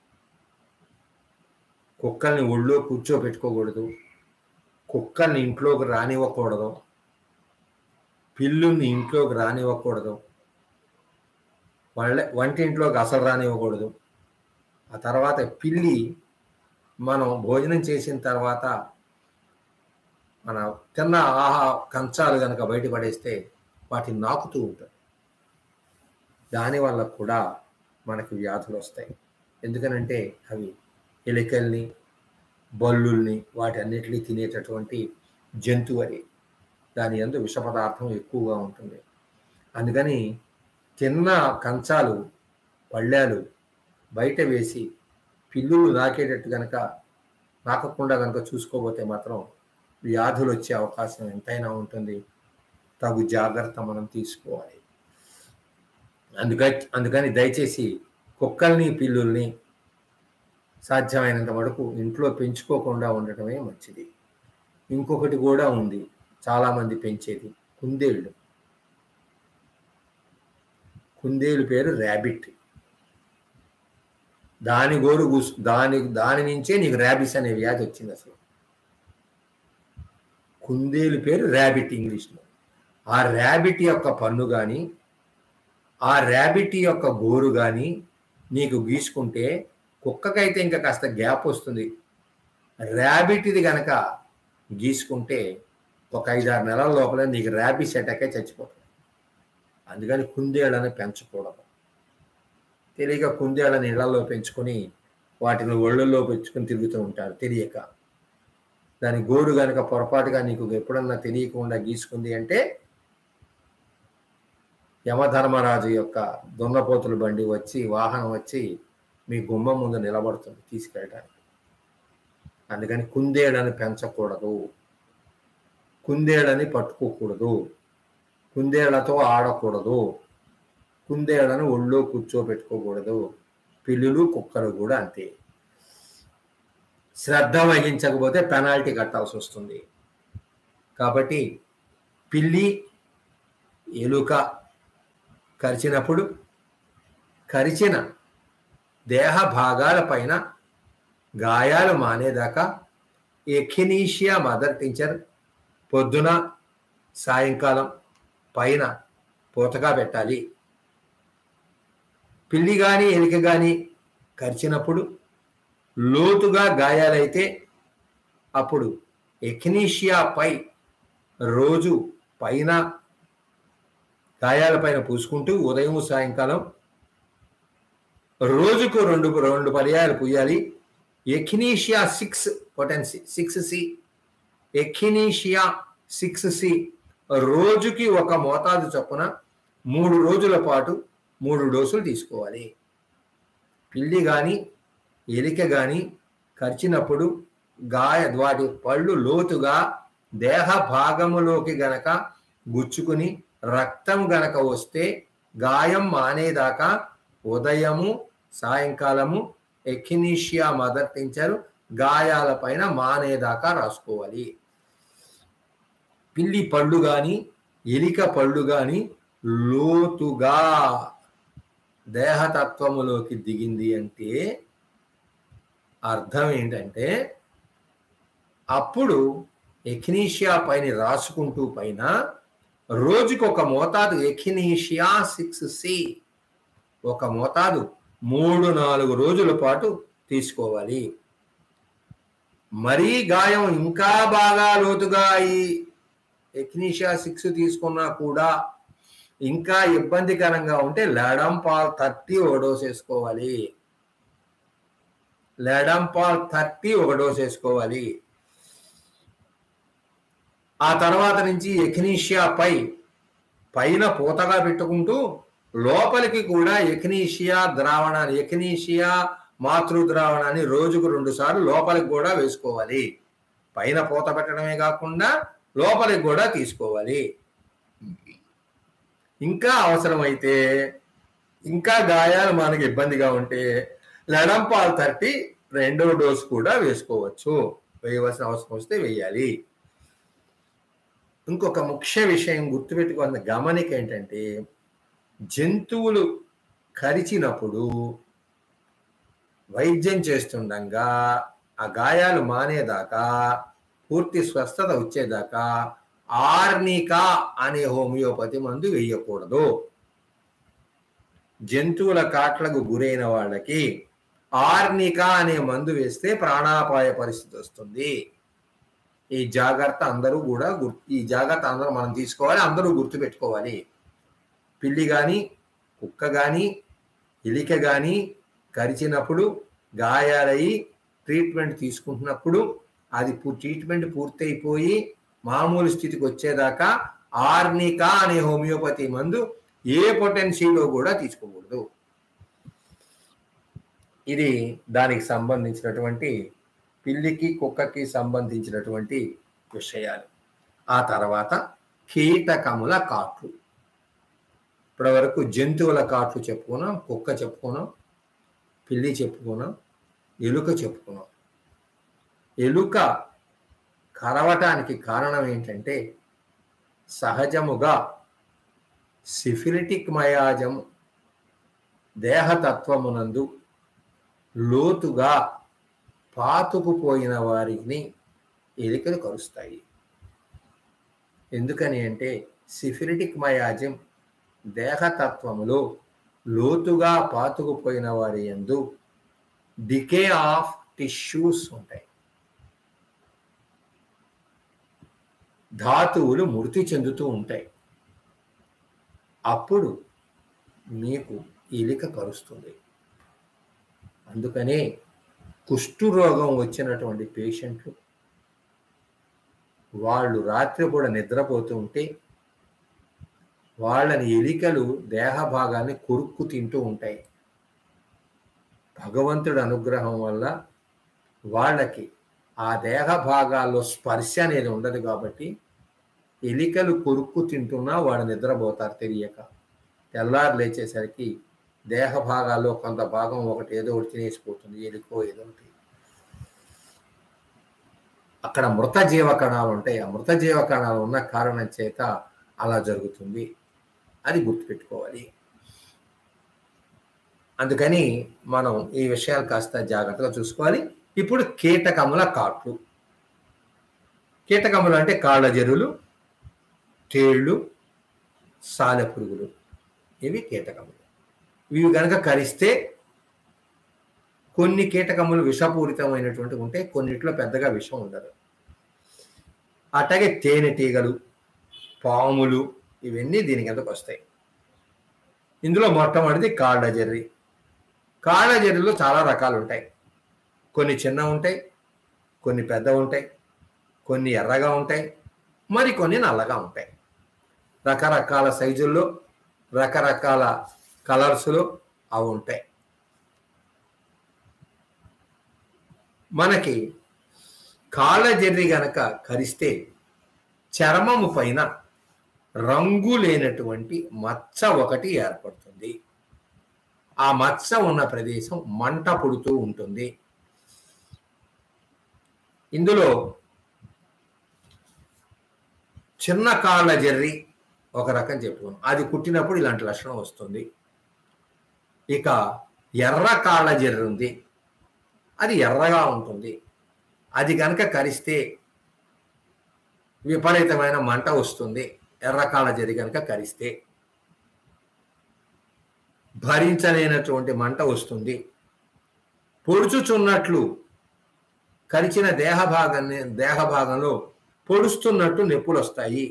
కుక్కల్ని ఒళ్ళో కూర్చోబెట్టుకోకూడదు కుక్కల్ని ఇంట్లోకి రానివ్వకూడదు పిల్లుల్ని ఇంట్లోకి రానివ్వకూడదు వాళ్ళ వంటింట్లోకి అసలు రానివ్వకూడదు ఆ తర్వాత పిల్లి మనం భోజనం చేసిన తర్వాత మన తిన్న ఆహా కంచాలు కనుక బయటపడేస్తే వాటిని నాకుతూ ఉంటుంది దానివల్ల కూడా మనకు వ్యాధులు వస్తాయి ఎందుకనంటే అవి ఎలికల్ని బల్లుల్ని వాటి అన్నిటినీ తినేటటువంటి జంతువు అది దాని ఎందు విష పదార్థం ఎక్కువగా ఉంటుంది అందుకని తిన్న కంచాలు పళ్ళాలు బయట వేసి పిల్లులు నాకేటట్టు కనుక నాకకుండా కనుక చూసుకోపోతే మాత్రం వ్యాధులు వచ్చే అవకాశం ఎంతైనా ఉంటుంది తగు జాగ్రత్త మనం తీసుకోవాలి అందుక అందుకని దయచేసి కుక్కల్ని పిల్లుల్ని సాధ్యమైనంత వరకు ఇంట్లో పెంచుకోకుండా ఉండటమే మంచిది ఇంకొకటి కూడా ఉంది చాలామంది పెంచేది కుందేళ్ళు కుందేలు పేరు ర్యాబిట్ దాని గోరు కూసు దాని దాని నుంచే నీకు ర్యాబిస్ అనే వ్యాధి వచ్చింది అసలు కుందేలు పేరు ర్యాబిట్ ఇంగ్లీష్లో ఆ ర్యాబిట్ యొక్క పన్ను కానీ ఆ ర్యాబిట్ యొక్క గోరు కానీ నీకు గీసుకుంటే కుక్కకైతే ఇంకా కాస్త గ్యాప్ వస్తుంది ర్యాబిట్ది కనుక గీసుకుంటే ఒక ఐదారు నెలల లోపల నీకు ర్యాబిస్ అటాకే చచ్చిపోతుంది అందుకని కుందేళ్ళని పెంచకూడదు తెలియక కుందేళ్ళని ఇళ్లలో పెంచుకొని వాటిని ఒళ్ళల్లో పెంచుకొని తిరుగుతూ ఉంటారు తెలియక దాని గోరు కనుక పొరపాటుగా నీకు ఎప్పుడన్నా తెలియకుండా గీసుకుంది అంటే యమధర్మరాజు యొక్క దున్నపోతుల బండి వచ్చి వాహనం వచ్చి మీ గుమ్మం ముందు నిలబడుతుంది తీసుకెళ్ళడానికి అందుకని కుందేళ్ళని పెంచకూడదు కుందేళ్ళని పట్టుకోకూడదు కుందేళ్లతో ఆడకూడదు కుందేళ్లను ఒళ్ళో కూర్చోబెట్టుకోకూడదు పిల్లులు కుక్కలు కూడా అంతే శ్రద్ధ వహించకపోతే పెనాల్టీ కట్టాల్సి వస్తుంది కాబట్టి పిల్లి ఎలుక కరిచినప్పుడు కరిచిన దేహ భాగాల పైన గాయాలు మానేదాకా ఎఖినీషియా మదర్ టీచర్ పొద్దున సాయంకాలం పైన పూతగా పెట్టాలి పిల్లి కానీ ఎలిక కానీ కరిచినప్పుడు లోతుగా గాయాలైతే అప్పుడు ఎక్నీషియా పై రోజు పైన గాయాల పైన పూసుకుంటూ ఉదయం సాయంకాలం రోజుకు రెండు రెండు పర్యాయాలు పూయాలి echinacea six potency six C echinacea six C రోజుకి ఒక మోతాదు చొప్పున మూడు రోజుల పాటు మూడు డోసులు తీసుకోవాలి పిల్లి కానీ ఎలిక కానీ కరిచినప్పుడు గాయ వాటి పళ్ళు లోతుగా దేహ భాగములోకి గనక గుచ్చుకుని రక్తం గనక వస్తే గాయం మానేదాకా ఉదయము సాయంకాలము ఎక్కినీషియా మదర్ టించరు గాయాల పైన మానేదాకా రాసుకోవాలి పిల్లి పళ్ళు కానీ ఎలిక పళ్ళు కానీ లోతుగా దేహతత్వములోకి దిగింది అంటే అర్థం ఏంటంటే అప్పుడు ఎఖినీషియా పైన రాసుకుంటూ పైన రోజుకి ఒక మోతాదు ఎఖినీషియా సిక్స్ సి ఒక మోతాదు మూడు నాలుగు రోజుల పాటు తీసుకోవాలి మరీ గాయం ఇంకా బాగా లోతుగా ఈ ఎక్నీషియా సిక్స్ తీసుకున్నా కూడా ఇంకా ఇబ్బందికరంగా ఉంటే లెడంపాల్ థర్టీ ఒక డోస్ వేసుకోవాలి లెడంపాల్ థర్టీ ఒక డోస్ వేసుకోవాలి ఆ తర్వాత నుంచి ఎక్నీషియా పై పైన పూతగా పెట్టుకుంటూ లోపలికి కూడా ఎక్నీషియా ద్రావణాన్ని ఎక్నీషియా మాతృ ద్రావణాన్ని రోజుకు రెండు సార్లు లోపలికి కూడా వేసుకోవాలి పైన పూత పెట్టడమే కాకుండా లోపలికి కూడా తీసుకోవాలి ఇంకా అవసరమైతే ఇంకా గాయాలు మనకి ఇబ్బందిగా ఉంటే లెడంపాల్ తట్టి రెండో డోస్ కూడా వేసుకోవచ్చు వేయవలసిన అవసరం వస్తే వేయాలి ఇంకొక ముఖ్య విషయం గుర్తుపెట్టుకున్న గమనిక ఏంటంటే జంతువులు కరిచినప్పుడు వైద్యం చేస్తుండగా ఆ గాయాలు మానేదాకా పూర్తి స్వస్థత వచ్చేదాకా ఆర్నికా అనే హోమియోపతి మందు వేయకూడదు జంతువుల కాట్లకు గురైన వాళ్ళకి ఆర్నికా అనే మందు వేస్తే ప్రాణాపాయ పరిస్థితి వస్తుంది ఈ జాగ్రత్త అందరూ కూడా గుర్తు ఈ జాగ్రత్త అందరూ మనం తీసుకోవాలి అందరూ గుర్తుపెట్టుకోవాలి పిల్లి కానీ కుక్క కానీ ఎలిక కానీ కరిచినప్పుడు గాయాలయ్యి ట్రీట్మెంట్ తీసుకుంటున్నప్పుడు అది ట్రీట్మెంట్ పూర్తయిపోయి మామూలు స్థితికి వచ్చేదాకా ఆర్నికా అనే హోమియోపతి మందు ఏ పొటెన్సీలో కూడా తీసుకోకూడదు ఇది దానికి సంబంధించినటువంటి పిల్లికి కుక్కకి సంబంధించినటువంటి విషయాలు ఆ తర్వాత కీటకముల కాట్లు ఇప్పటి వరకు జంతువుల కాట్లు చెప్పుకున్నాం కుక్క చెప్పుకున్నాం పిల్లి చెప్పుకున్నాం ఎలుక చెప్పుకున్నాం ఎలుక కరవటానికి కారణం ఏంటంటే సహజముగా సిఫిలిటిక్ మయాజం దేహతత్వమునందు లోతుగా పాతుకుపోయిన వారిని ఎలికలు కరుస్తాయి ఎందుకని అంటే సిఫిలిటిక్ మయాజం దేహతత్వములో లోతుగా పాతుకుపోయిన వారి ఎందు డికే ఆఫ్ టిష్యూస్ ఉంటాయి ధాతువులు మృతి చెందుతూ ఉంటాయి అప్పుడు మీకు ఎలిక కరుస్తుంది అందుకనే కుష్టు రోగం వచ్చినటువంటి పేషెంట్లు వాళ్ళు రాత్రిపూట నిద్రపోతూ ఉంటే వాళ్ళని ఎలికలు దేహ భాగాన్ని కొరుక్కు తింటూ ఉంటాయి భగవంతుడి అనుగ్రహం వల్ల వాళ్ళకి ఆ దేహ భాగాల్లో స్పర్శ అనేది ఉండదు కాబట్టి ఎలికలు కొరుక్కు తింటున్నా వాడు నిద్రపోతారు తెలియక తెల్లారు లేచేసరికి దేహ భాగాల్లో కొంత భాగం ఒకటి ఏదో ఒకటి తినేసిపోతుంది ఎలుకో ఏదో ఒకటి అక్కడ మృత జీవ కణాలు ఉంటాయి ఆ మృత జీవ కణాలు ఉన్న కారణం చేత అలా జరుగుతుంది అది గుర్తుపెట్టుకోవాలి అందుకని మనం ఈ విషయాలు కాస్త జాగ్రత్తగా చూసుకోవాలి ఇప్పుడు కీటకముల కాట్లు కీటకములు అంటే కాళ్ళ జరులు తేళ్ళు సాలెపురుగులు ఇవి కీటకములు ఇవి కనుక కరిస్తే కొన్ని కీటకములు విషపూరితమైనటువంటి ఉంటే కొన్నిట్లో పెద్దగా విషం ఉండదు అట్లాగే తేనెటీగలు పాములు ఇవన్నీ దీని కిందకు వస్తాయి ఇందులో మొట్టమొదటిది కాళ్ళ జర్రి కాళ్ళ జర్రిలో చాలా రకాలు ఉంటాయి కొన్ని చిన్న ఉంటాయి కొన్ని పెద్ద ఉంటాయి కొన్ని ఎర్రగా ఉంటాయి మరి కొన్ని నల్లగా ఉంటాయి రకరకాల సైజుల్లో రకరకాల కలర్స్లో అవి ఉంటాయి మనకి కాళ్ళ జర్రి గనక కరిస్తే చర్మము పైన రంగు లేనటువంటి మచ్చ ఒకటి ఏర్పడుతుంది ఆ మచ్చ ఉన్న ప్రదేశం మంట పుడుతూ ఉంటుంది ఇందులో చిన్న కాళ్ళ జర్రి ఒక రకం చెప్పుకున్నాం అది కుట్టినప్పుడు ఇలాంటి లక్షణం వస్తుంది ఇక ఎర్ర కాళ్ళ జర్రి ఉంది అది ఎర్రగా ఉంటుంది అది కనుక కరిస్తే విపరీతమైన మంట వస్తుంది ఎర్రకాళ్ళ జరి కనుక కరిస్తే భరించలేనటువంటి మంట వస్తుంది పొడుచుచున్నట్లు కరిచిన దేహ భాగాన్ని దేహ భాగంలో పొడుస్తున్నట్టు నొప్పులు వస్తాయి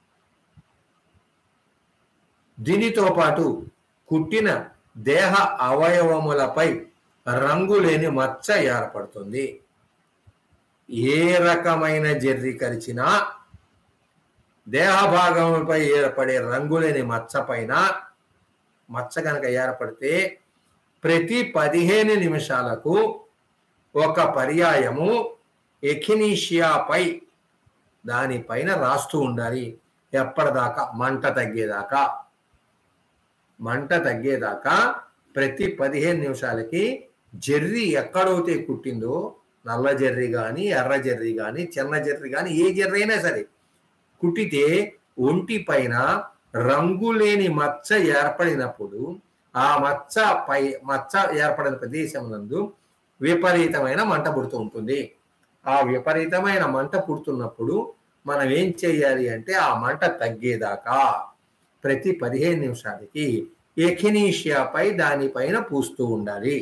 దీనితో పాటు కుట్టిన దేహ అవయవములపై రంగు లేని మచ్చ ఏర్పడుతుంది ఏ రకమైన జర్రి కరిచినా దేహ భాగంపై ఏర్పడే రంగులేని మచ్చ పైన మచ్చ కనుక ఏర్పడితే ప్రతి పదిహేను నిమిషాలకు ఒక పర్యాయము ఎఖినీషియాపై దానిపైన రాస్తూ ఉండాలి ఎప్పటిదాకా మంట తగ్గేదాకా మంట తగ్గేదాకా ప్రతి పదిహేను నిమిషాలకి జర్రి ఎక్కడైతే కుట్టిందో నల్ల జర్రి కానీ ఎర్ర జర్రి కానీ చిన్న జర్రి కానీ ఏ జర్రి అయినా సరే కుట్టితే ఒంటి పైన రంగు లేని మచ్చ ఏర్పడినప్పుడు ఆ మచ్చ పై మచ్చ ఏర్పడిన ప్రదేశం నందు విపరీతమైన మంట పుడుతూ ఉంటుంది ఆ విపరీతమైన మంట పుడుతున్నప్పుడు మనం ఏం చేయాలి అంటే ఆ మంట తగ్గేదాకా ప్రతి పదిహేను నిమిషాలకి ఎఖినీషియాపై దానిపైన పూస్తూ ఉండాలి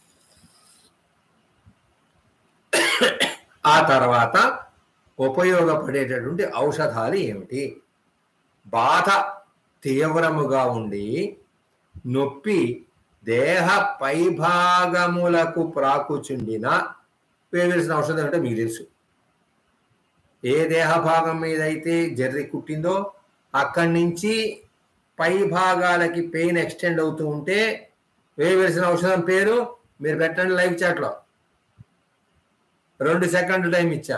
ఆ తర్వాత ఉపయోగపడేటటువంటి ఔషధాలు ఏమిటి బాధ తీవ్రముగా ఉండి నొప్పి దేహ పైభాగములకు ప్రాకుచుండిన వేయవలసిన ఔషధం అంటే మీకు తెలుసు ఏ దేహ భాగం మీద అయితే జర్రి కుట్టిందో అక్కడి నుంచి పై భాగాలకి పెయిన్ ఎక్స్టెండ్ అవుతూ ఉంటే వేయవలసిన ఔషధం పేరు మీరు పెట్టండి లైవ్ చాట్లో రెండు సెకండ్ టైం ఇచ్చా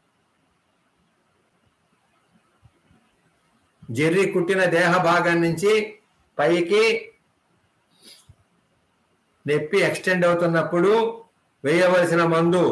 జెర్రీ కుట్టిన దేహ భాగం నుంచి పైకి నొప్పి ఎక్స్టెండ్ అవుతున్నప్పుడు వేయవలసిన మందు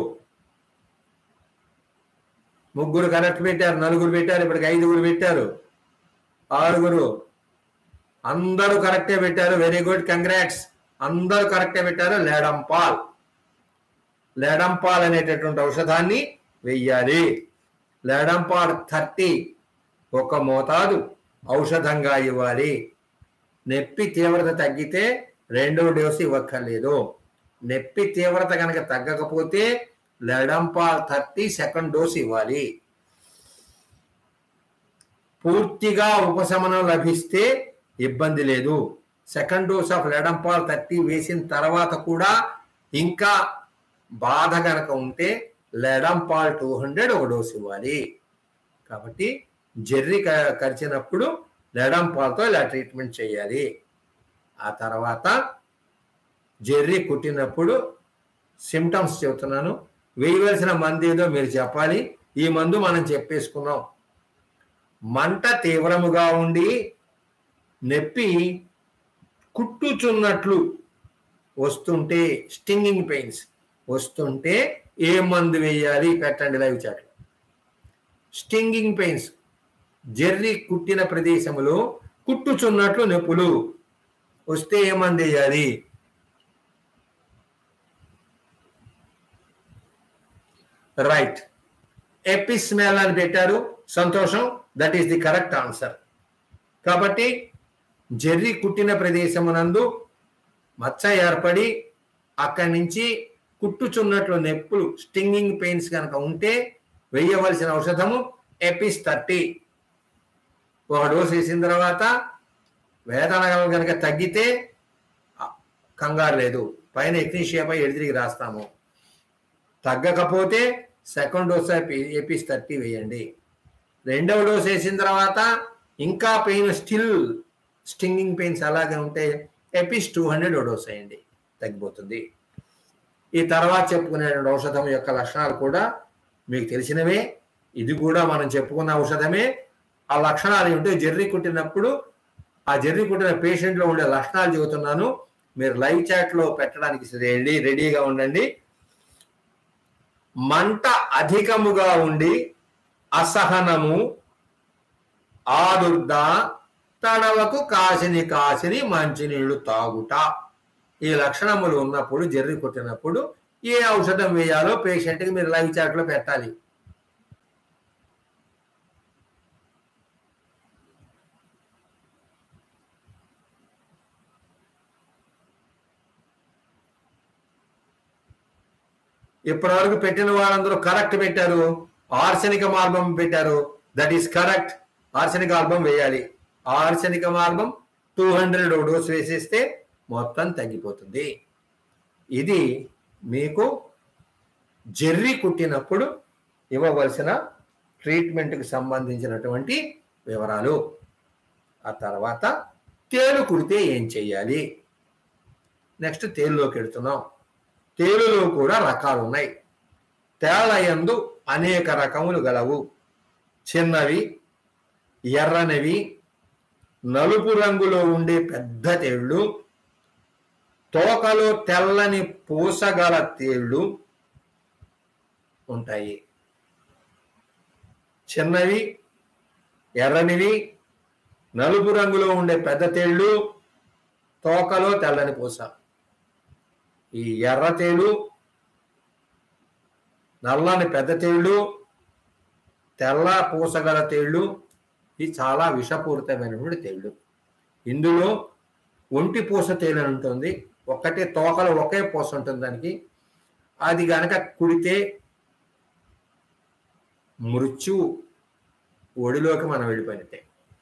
ముగ్గురు కరెక్ట్ పెట్టారు నలుగురు పెట్టారు ఇప్పటికి ఐదుగురు పెట్టారు ఆరుగురు అందరూ కరెక్టే పెట్టారు వెరీ గుడ్ కంగ్రాట్స్ అందరూ కరెక్టే పెట్టారు లేడంపాల్ లేడంపాల్ అనేటటువంటి ఔషధాన్ని వెయ్యాలి లేడంపాల్ థర్టీ ఒక మోతాదు ఔషధంగా ఇవ్వాలి నొప్పి తీవ్రత తగ్గితే రెండో డోసు ఇవ్వక్కర్లేదు నొప్పి తీవ్రత కనుక తగ్గకపోతే లెడంపాల్ థర్టీ సెకండ్ డోస్ ఇవ్వాలి పూర్తిగా ఉపశమనం లభిస్తే ఇబ్బంది లేదు second dose of ledum pal thirty వేసిన తర్వాత కూడా ఇంకా బాధ కనుక ఉంటే లెడంపాల్ టూ హండ్రెడ్ ఒక డోస్ ఇవ్వాలి కాబట్టి జెర్రీ క- కరిచినప్పుడు లెడంపాల్తో ఇలా ట్రీట్మెంట్ చేయాలి ఆ తర్వాత జెర్రీ కుట్టినప్పుడు సిమ్టమ్స్ చెబుతున్నాను వేయవలసిన మందు ఏదో మీరు చెప్పాలి ఈ మందు మనం చెప్పేసుకున్నాం మంట తీవ్రముగా ఉండి నొప్పి కుట్టుచున్నట్లు వస్తుంటే స్టింగింగ్ పెయిన్స్ వస్తుంటే ఏ మందు వేయాలి పెట్టండి లైవ్ చాట్ స్టింగింగ్ పెయిన్స్ జెర్రీ కుట్టిన ప్రదేశంలో కుట్టుచున్నట్లు నొప్పులు వస్తే ఏమంది చేయాలి రైట్ ఎపిస్మెల్ అని పెట్టారు సంతోషం that is the correct answer కాబట్టి జెర్రీ కుట్టిన ప్రదేశమునందు మచ్చ ఏర్పడి అక్కడి నుంచి కుట్టుచున్నట్లు నొప్పులు స్టింగింగ్ పెయిన్స్ కనుక ఉంటే వేయవలసిన ఔషధము ఎపిస్ థర్టీ ఒక డోస్ వేసిన తర్వాత వేదన కనుక తగ్గితే కంగారు లేదు పైన ఎక్నీషియాపై ఎడితిరిగి రాస్తాము తగ్గకపోతే సెకండ్ డోస్ ఏపీస్ థర్టీ వేయండి రెండవ డోస్ వేసిన తర్వాత ఇంకా పెయిన్ స్టిల్ స్టింగింగ్ పెయిన్స్ అలాగే ఉంటే ఎపిస్ టూ హండ్రెడ్ డోస్ వేయండి తగ్గిపోతుంది ఈ తర్వాత చెప్పుకునే ఔషధం యొక్క లక్షణాలు కూడా మీకు తెలిసినవే ఇది కూడా మనం చెప్పుకున్న ఔషధమే ఆ లక్షణాలు ఏమిటో జెర్రీ కుట్టినప్పుడు ఆ జెర్రీ కుట్టిన పేషెంట్లో ఉండే లక్షణాలు చెబుతున్నాను మీరు లైవ్ చాట్లో పెట్టడానికి రెడీ రెడీగా ఉండండి మంట అధికముగా ఉండి అసహనము ఆదుర్ద తడవకు కాసిని కాసిని మంచినీళ్లు తాగుట ఈ లక్షణములు ఉన్నప్పుడు జర్రి కొట్టినప్పుడు ఏ ఔషధం వేయాలో పేషెంట్కి మీరు లైవ్ చాట్లో పెట్టాలి ఇప్పటివరకు పెట్టిన వాళ్ళందరూ కరెక్ట్ పెట్టారు ఆర్సెనిక ఆల్బం పెట్టారు that is correct arsenic album వేయాలి arsenic album two hundred dose వేసేస్తే మొత్తం తగ్గిపోతుంది ఇది మీకు జెర్రీ కుట్టినప్పుడు ఇవ్వవలసిన ట్రీట్మెంట్కి సంబంధించినటువంటి వివరాలు ఆ తర్వాత తేలు కుడితే ఏం చెయ్యాలి నెక్స్ట్ తేలులోకి వెళుతున్నాం తేలులో కూడా రకాలు ఉన్నాయి తేళ్లయందు అనేక రకములు గలవు చిన్నవి ఎర్రనివి నలుపు రంగులో ఉండే పెద్ద తేళ్ళు తోకలో తెల్లని పూసగల తేళ్ళు ఉంటాయి చిన్నవి ఎర్రనివి నలుపు రంగులో ఉండే పెద్ద తేళ్ళు తోకలో తెల్లని పూస ఈ ఎర్ర తేలు నల్లని పెద్ద తేళ్ళు తెల్ల పూసగల తేళ్ళు ఇది చాలా విషపూరితమైనటువంటి తేళ్ళు ఇందులో ఒంటి పూస తేలు అని ఉంటుంది ఒక్కటే తోకలో ఒకే పూస ఉంటుంది దానికి అది గనక కుడితే మృత్యు ఒడిలోకి మనం వెళ్ళిపోయినట్టే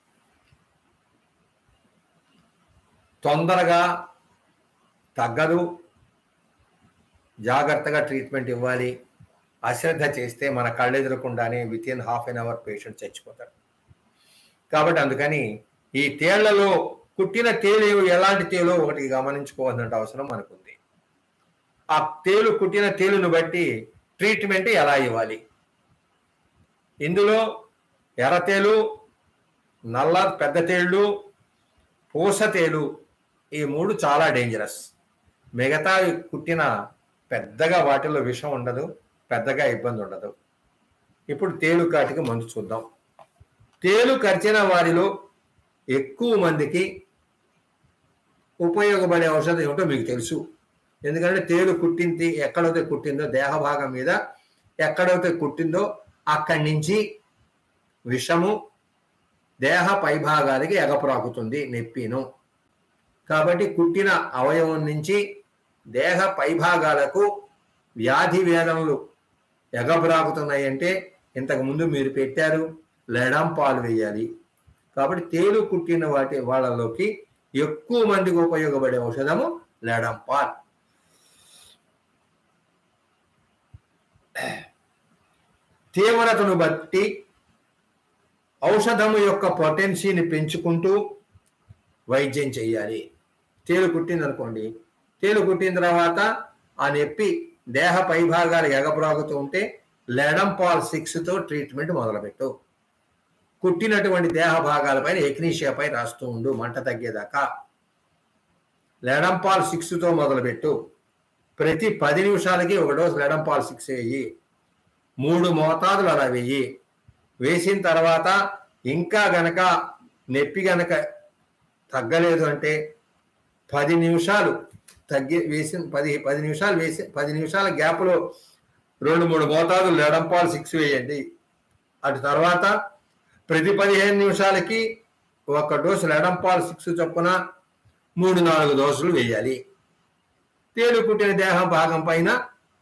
తొందరగా తగ్గదు జాగ్రత్తగా ట్రీట్మెంట్ ఇవ్వాలి అశ్రద్ధ చేస్తే మన కళ్ళెదురకుండానే within half an hour patient చచ్చిపోతారు కాబట్టి అందుకని ఈ తేళ్లలో కుట్టిన తేలు ఎలాంటి తేలో ఒకటి గమనించుకోవాల్సిన అవసరం మనకుంది ఆ తేలు కుట్టిన తేలును బట్టి ట్రీట్మెంట్ ఎలా ఇవ్వాలి ఇందులో ఎర్రతేలు నల్ల పెద్ద తేళ్ళు పూస తేలు ఈ మూడు చాలా డేంజరస్ మిగతా కుట్టిన పెద్దగా వాటిలో విషం ఉండదు పెద్దగా ఇబ్బంది ఉండదు ఇప్పుడు తేలు కాటికి మందు చూద్దాం తేలు కరిచిన వారిలో ఎక్కువ మందికి ఉపయోగపడే ఔషధం ఏమిటో మీకు తెలుసు ఎందుకంటే తేలు కుట్టింది ఎక్కడైతే కుట్టిందో దేహ భాగం మీద ఎక్కడైతే కుట్టిందో అక్కడి నుంచి విషము దేహ పైభాగానికి ఎగప్రాకుతుంది నెప్పిను కాబట్టి కుట్టిన అవయవం నుంచి దేహ పైభాగాలకు వ్యాధి వేదనలు ఎగబ్రాకుతున్నాయంటే ఇంతకు ముందు మీరు పెట్టారు లెడం పాలు వేయాలి కాబట్టి తేలు కుట్టిన వాటి వాళ్ళలోకి ఎక్కువ మందికి ఉపయోగపడే ఔషధము లెడం పాల్ తీవ్రతను బట్టి ఔషధము యొక్క పొటెన్సీని పెంచుకుంటూ వైద్యం చేయాలి తేలు కుట్టింది అనుకోండి తేలు కుట్టిన తర్వాత ఆ నొప్పి దేహ పైభాగాలు ఎగబ్రాగుతూ ఉంటే లెడం పాల్ సిక్స్తో ట్రీట్మెంట్ మొదలుపెట్టు కుట్టినటువంటి దేహ భాగాలపైన ఎక్నీషియాపై రాస్తూ ఉండు మంట తగ్గేదాకా లెడం పాల్ సిక్స్తో మొదలుపెట్టు ప్రతి పది నిమిషాలకి ఒక డోసు లెడం పాల్ సిక్స్ వేయి మూడు మోతాదులు అలా వెయ్యి వేసిన తర్వాత ఇంకా గనక నొప్పి గనక తగ్గలేదు అంటే పది నిమిషాలు తగ్గి వేసిన పది పది నిమిషాలు వేసి పది నిమిషాల గ్యాప్లో రెండు మూడు మోతాదులు లెడంపాల్ సిక్స్ వేయండి అటు తర్వాత ప్రతి పదిహేను నిమిషాలకి ఒక డోసు లెడంపాల్ సిక్స్ చొప్పున మూడు నాలుగు డోసులు వేయాలి తేలు కుట్టిన దేహ భాగం పైన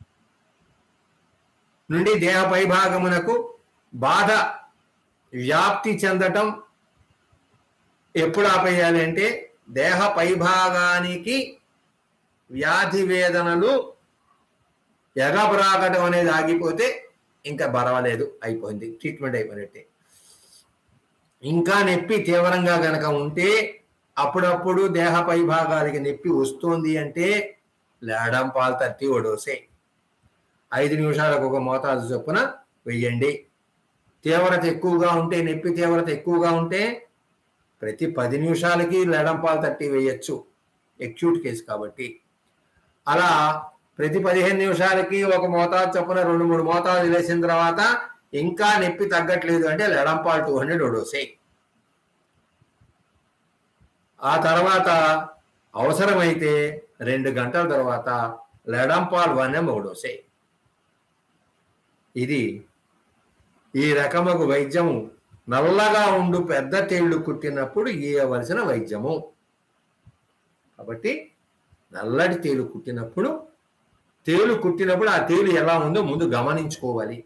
నుండి దేహ పై భాగమునకు బాధ వ్యాప్తి చెందటం ఎప్పుడు ఆపేయాలి అంటే దేహ పైభాగానికి వ్యాధి వేదనలు ఎగబరాగటం అనేది ఆగిపోతే ఇంకా పర్వాలేదు అయిపోయింది ట్రీట్మెంట్ అయిపోయినట్టే ఇంకా నొప్పి తీవ్రంగా గనక ఉంటే అప్పుడప్పుడు దేహ పైభాగాలకి నొప్పి వస్తుంది అంటే లేడం పాలు తట్టి ఒడోసే ఐదు నిమిషాలకు ఒక మోతాదు చొప్పున వెయ్యండి తీవ్రత ఎక్కువగా ఉంటే నొప్పి తీవ్రత ఎక్కువగా ఉంటే ప్రతి పది నిమిషాలకి లెడంపాలు తట్టి వేయచ్చు ఎక్యూట్ కేసు కాబట్టి అలా ప్రతి పదిహేను నిమిషాలకి ఒక మోతాదు చొప్పున రెండు మూడు మోతాదు వేసిన తర్వాత ఇంకా నొప్పి తగ్గట్లేదు అంటే లెడంపాల్ టూ హండ్రెడ్ ఒడోసే ఆ తర్వాత అవసరమైతే రెండు గంటల తర్వాత లెడంపాల్ వన్ ఎం ఒడోసే ఇది ఈ రకముకు వైద్యము నల్లగా ఉండు పెద్ద తేళ్లు కుట్టినప్పుడు ఇయ్యవలసిన వైద్యము కాబట్టి నల్లటి తేలు కుట్టినప్పుడు తేలు కుట్టినప్పుడు ఆ తేలు ఎలా ఉందో ముందు గమనించుకోవాలి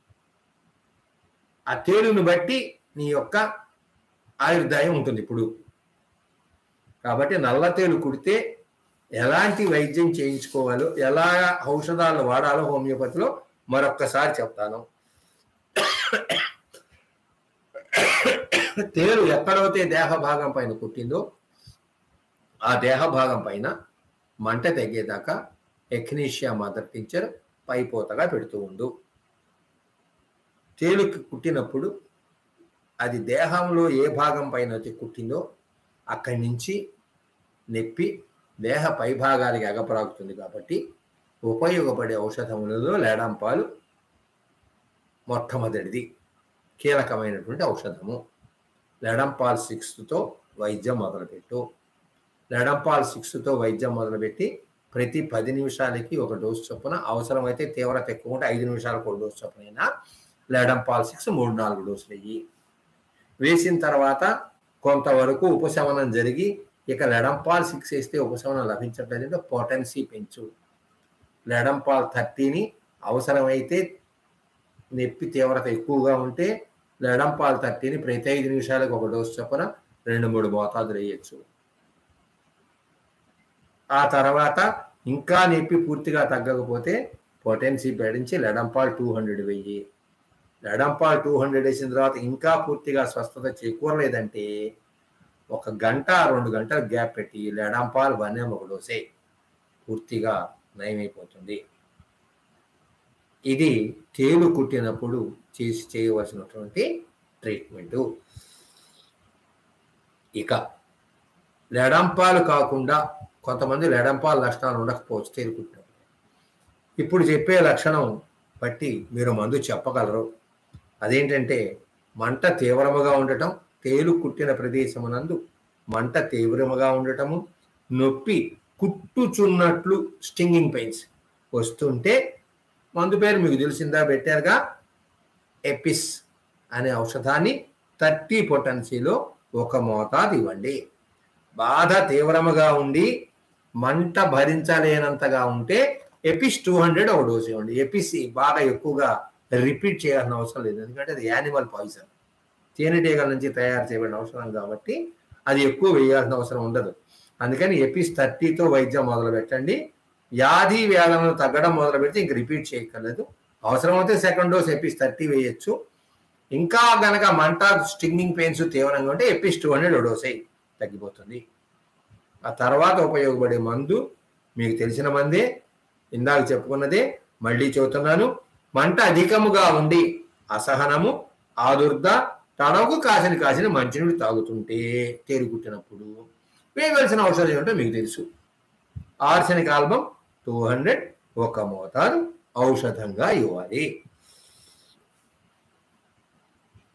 ఆ తేలును బట్టి నీ యొక్క ఆయుర్దాయం ఉంటుంది ఇప్పుడు కాబట్టి నల్ల తేలు కుడితే ఎలాంటి వైద్యం చేయించుకోవాలో ఎలా ఔషధాలు వాడాలో హోమియోపతిలో మరొక్కసారి చెప్తాను తేలు ఎక్కడైతే దేహ భాగం పైన కుట్టిందో ఆ దేహ భాగం పైన మంట తగ్గేదాకా ఎక్నీషియా మదర్ టించర్ పైపోతగా పెడుతూ ఉండు తేలుకి కుట్టినప్పుడు అది దేహంలో ఏ భాగం పైన అయితే కుట్టిందో అక్కడి నుంచి నొప్పి దేహ పైభాగానికి ఎగపరాకుతుంది కాబట్టి ఉపయోగపడే ఔషధములలో లేడంపాలు మొట్టమొదటిది కీలకమైనటువంటి ఔషధము లెడంపాల్ సిక్స్తో వైద్యం మొదలుపెట్టు లెడంపాల్ సిక్స్తో వైద్యం మొదలుపెట్టి ప్రతి పది నిమిషాలకి ఒక డోసు చొప్పున అవసరమైతే తీవ్రత ఎక్కువ ఉంటే ఐదు నిమిషాలకు ఒక డోసు చొప్పునైనా లెడంపాల్ సిక్స్ మూడు నాలుగు డోసులు వెయ్యి వేసిన తర్వాత కొంతవరకు ఉపశమనం జరిగి ఇక లెడంపాల్ సిక్స్ వేస్తే ఉపశమనం లభించట్లేదంటే పొటెన్సీ పెంచు లెడంపాల్ థర్టీని అవసరమైతే నొప్పి తీవ్రత ఎక్కువగా ఉంటే లెడంపాల్ థర్టీని ప్రతి ఐదు నిమిషాలకు ఒక డోసు చొప్పున రెండు మూడు మోతాదులు వేయచ్చు ఆ తర్వాత ఇంకా నొప్పి పూర్తిగా తగ్గకపోతే పొటెన్సీ పెడించి లెడంపాల్ టూ హండ్రెడ్ వెయ్యి లెడంపాల్ టూ హండ్రెడ్ వేసిన తర్వాత ఇంకా పూర్తిగా స్వస్థత చేకూరలేదంటే ఒక గంట రెండు గంటలు గ్యాప్ పెట్టి లెడంపాల్ వన్ ఎం ఒక డోసే పూర్తిగా నయమైపోతుంది ఇది తేలు కుట్టినప్పుడు చేసి చేయవలసినటువంటి ట్రీట్మెంటు ఇక లెడంపాలు కాకుండా కొంతమంది లెడంపాలు లక్షణాలు ఉండకపోవచ్చు తేలు కుట్టినప్పుడు ఇప్పుడు చెప్పే లక్షణం బట్టి మీరు మందు చెప్పగలరు అదేంటంటే మంట తీవ్రముగా ఉండటం తేలు కుట్టిన ప్రదేశమునందు మంట తీవ్రముగా ఉండటము నొప్పి కుట్టుచున్నట్లు స్టింగింగ్ పెయిన్స్ వస్తుంటే మందు పేరు మీకు తెలిసిందా పెట్టారుగా ఎపిస్ అనే ఔషధాన్ని థర్టీ పొటెన్సీలో ఒక మోతాదు ఇవ్వండి బాధ తీవ్రముగా ఉండి మంట భరించలేనంతగా ఉంటే ఎపిస్ టూ హండ్రెడ్ ఒక డోస్ ఇవ్వండి ఎపిస్ బాగా ఎక్కువగా రిపీట్ చేయాల్సిన అవసరం లేదు ఎందుకంటే అది యానిమల్ పాయిజన్ తేనెటీగల నుంచి తయారు చేయబడిన అవసరం కాబట్టి అది ఎక్కువ వేయాల్సిన అవసరం ఉండదు అందుకని ఎపిస్ థర్టీతో వైద్యం మొదలు పెట్టండి వ్యాధి వేదనలు తగ్గడం మొదలు పెడితే ఇంక రిపీట్ చేయక్కర్లేదు అవసరమైతే సెకండ్ డోస్ ఎపిస్ థర్టీ వేయచ్చు ఇంకా గనక మంట స్టింగింగ్ పెయిన్స్ తీవ్రంగా ఉంటే ఎపిస్ టూ హండ్రెడ్ డోస్ అయ్యి తగ్గిపోతుంది ఆ తర్వాత ఉపయోగపడే మందు మీకు తెలిసిన మందే ఇందాక చెప్పుకున్నదే మళ్ళీ చెబుతున్నాను మంట అధికముగా ఉండి అసహనము ఆదుర్ద తడవకు కాసిన కాసిన మంచినీళ్ళు తాగుతుంటే తేరుకుట్టినప్పుడు వేయవలసిన ఔషధం ఏంటో మీకు తెలుసు ఆర్సెనిక్ ఆల్బమ్ టూ హండ్రెడ్ ఒక మోతాదు ఔషధంగా ఇవ్వాలి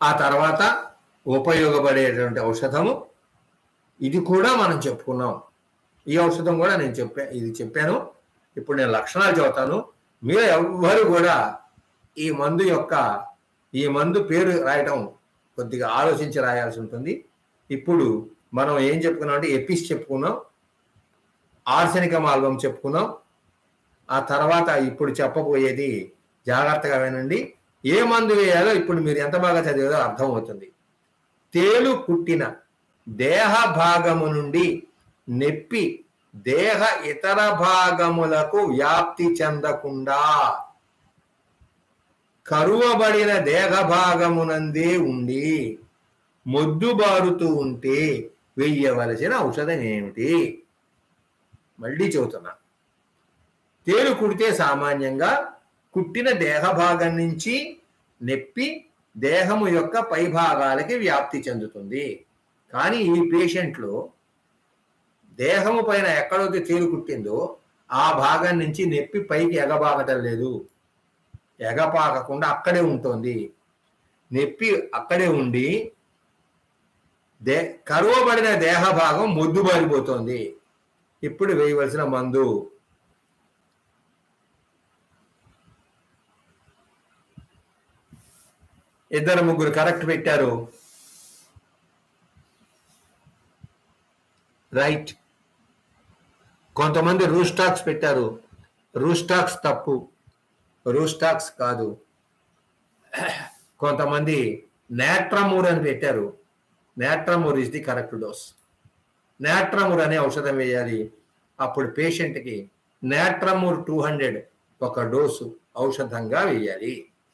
ఆ తర్వాత ఉపయోగపడేటువంటి ఔషధము ఇది కూడా మనం చెప్పుకున్నాం ఈ ఔషధం కూడా నేను చెప్పా ఇది చెప్పాను ఇప్పుడు నేను లక్షణాలు చెబుతాను మీరు ఎవ్వరు కూడా ఈ మందు యొక్క ఈ మందు పేరు రాయటం కొద్దిగా ఆలోచించి రాయాల్సి ఉంటుంది ఇప్పుడు మనం ఏం చెప్పుకున్నాం అంటే ఎపిస్ చెప్పుకున్నాం ఆర్సెనికం ఆల్బమ్ చెప్పుకున్నాం ఆ తర్వాత ఇప్పుడు చెప్పబోయేది జాగ్రత్తగా వినండి ఏ మందు వేయాలో ఇప్పుడు మీరు ఎంత బాగా చదివారో అర్థమవుతుంది తేలు కుట్టిన దేహ భాగము నుండి నెప్పి దేహ ఇతర భాగములకు వ్యాప్తి చెందకుండా కరువబడిన దేహ భాగమునందే ఉండి మొద్దుబారుతూ ఉంటే వెయ్యవలసిన ఔషధం ఏమిటి మళ్ళీ చెబుతున్నా తేలు కుడితే సామాన్యంగా కుట్టిన దేహ భాగం నుంచి నెప్పి దేహము యొక్క పై భాగాలకి వ్యాప్తి చెందుతుంది కానీ ఈ పేషెంట్లో దేహము పైన ఎక్కడైతే తేలు కుట్టిందో ఆ భాగం నుంచి నొప్పి పైకి ఎగబాగటం లేదు ఎగపాకకుండా అక్కడే ఉంటుంది నొప్పి అక్కడే ఉండి దే కరువబడిన దేహ భాగం మొద్దుబారిపోతుంది ఇప్పుడు వేయవలసిన మందు ఇద్దరు ముగ్గురు కరెక్ట్ పెట్టారు రైట్ కొంతమంది రూస్టాక్స్ పెట్టారు రూస్టాక్స్ తప్పు రూస్టాక్స్ కాదు కొంతమంది నాట్రమూర్ అని పెట్టారు natrum mur is the correct dose natrum mur అనే ఔషధం వేయాలి అప్పుడు పేషెంట్కి నాట్రమూర్ టూ హండ్రెడ్ ఒక డోసు ఔషధంగా వేయాలి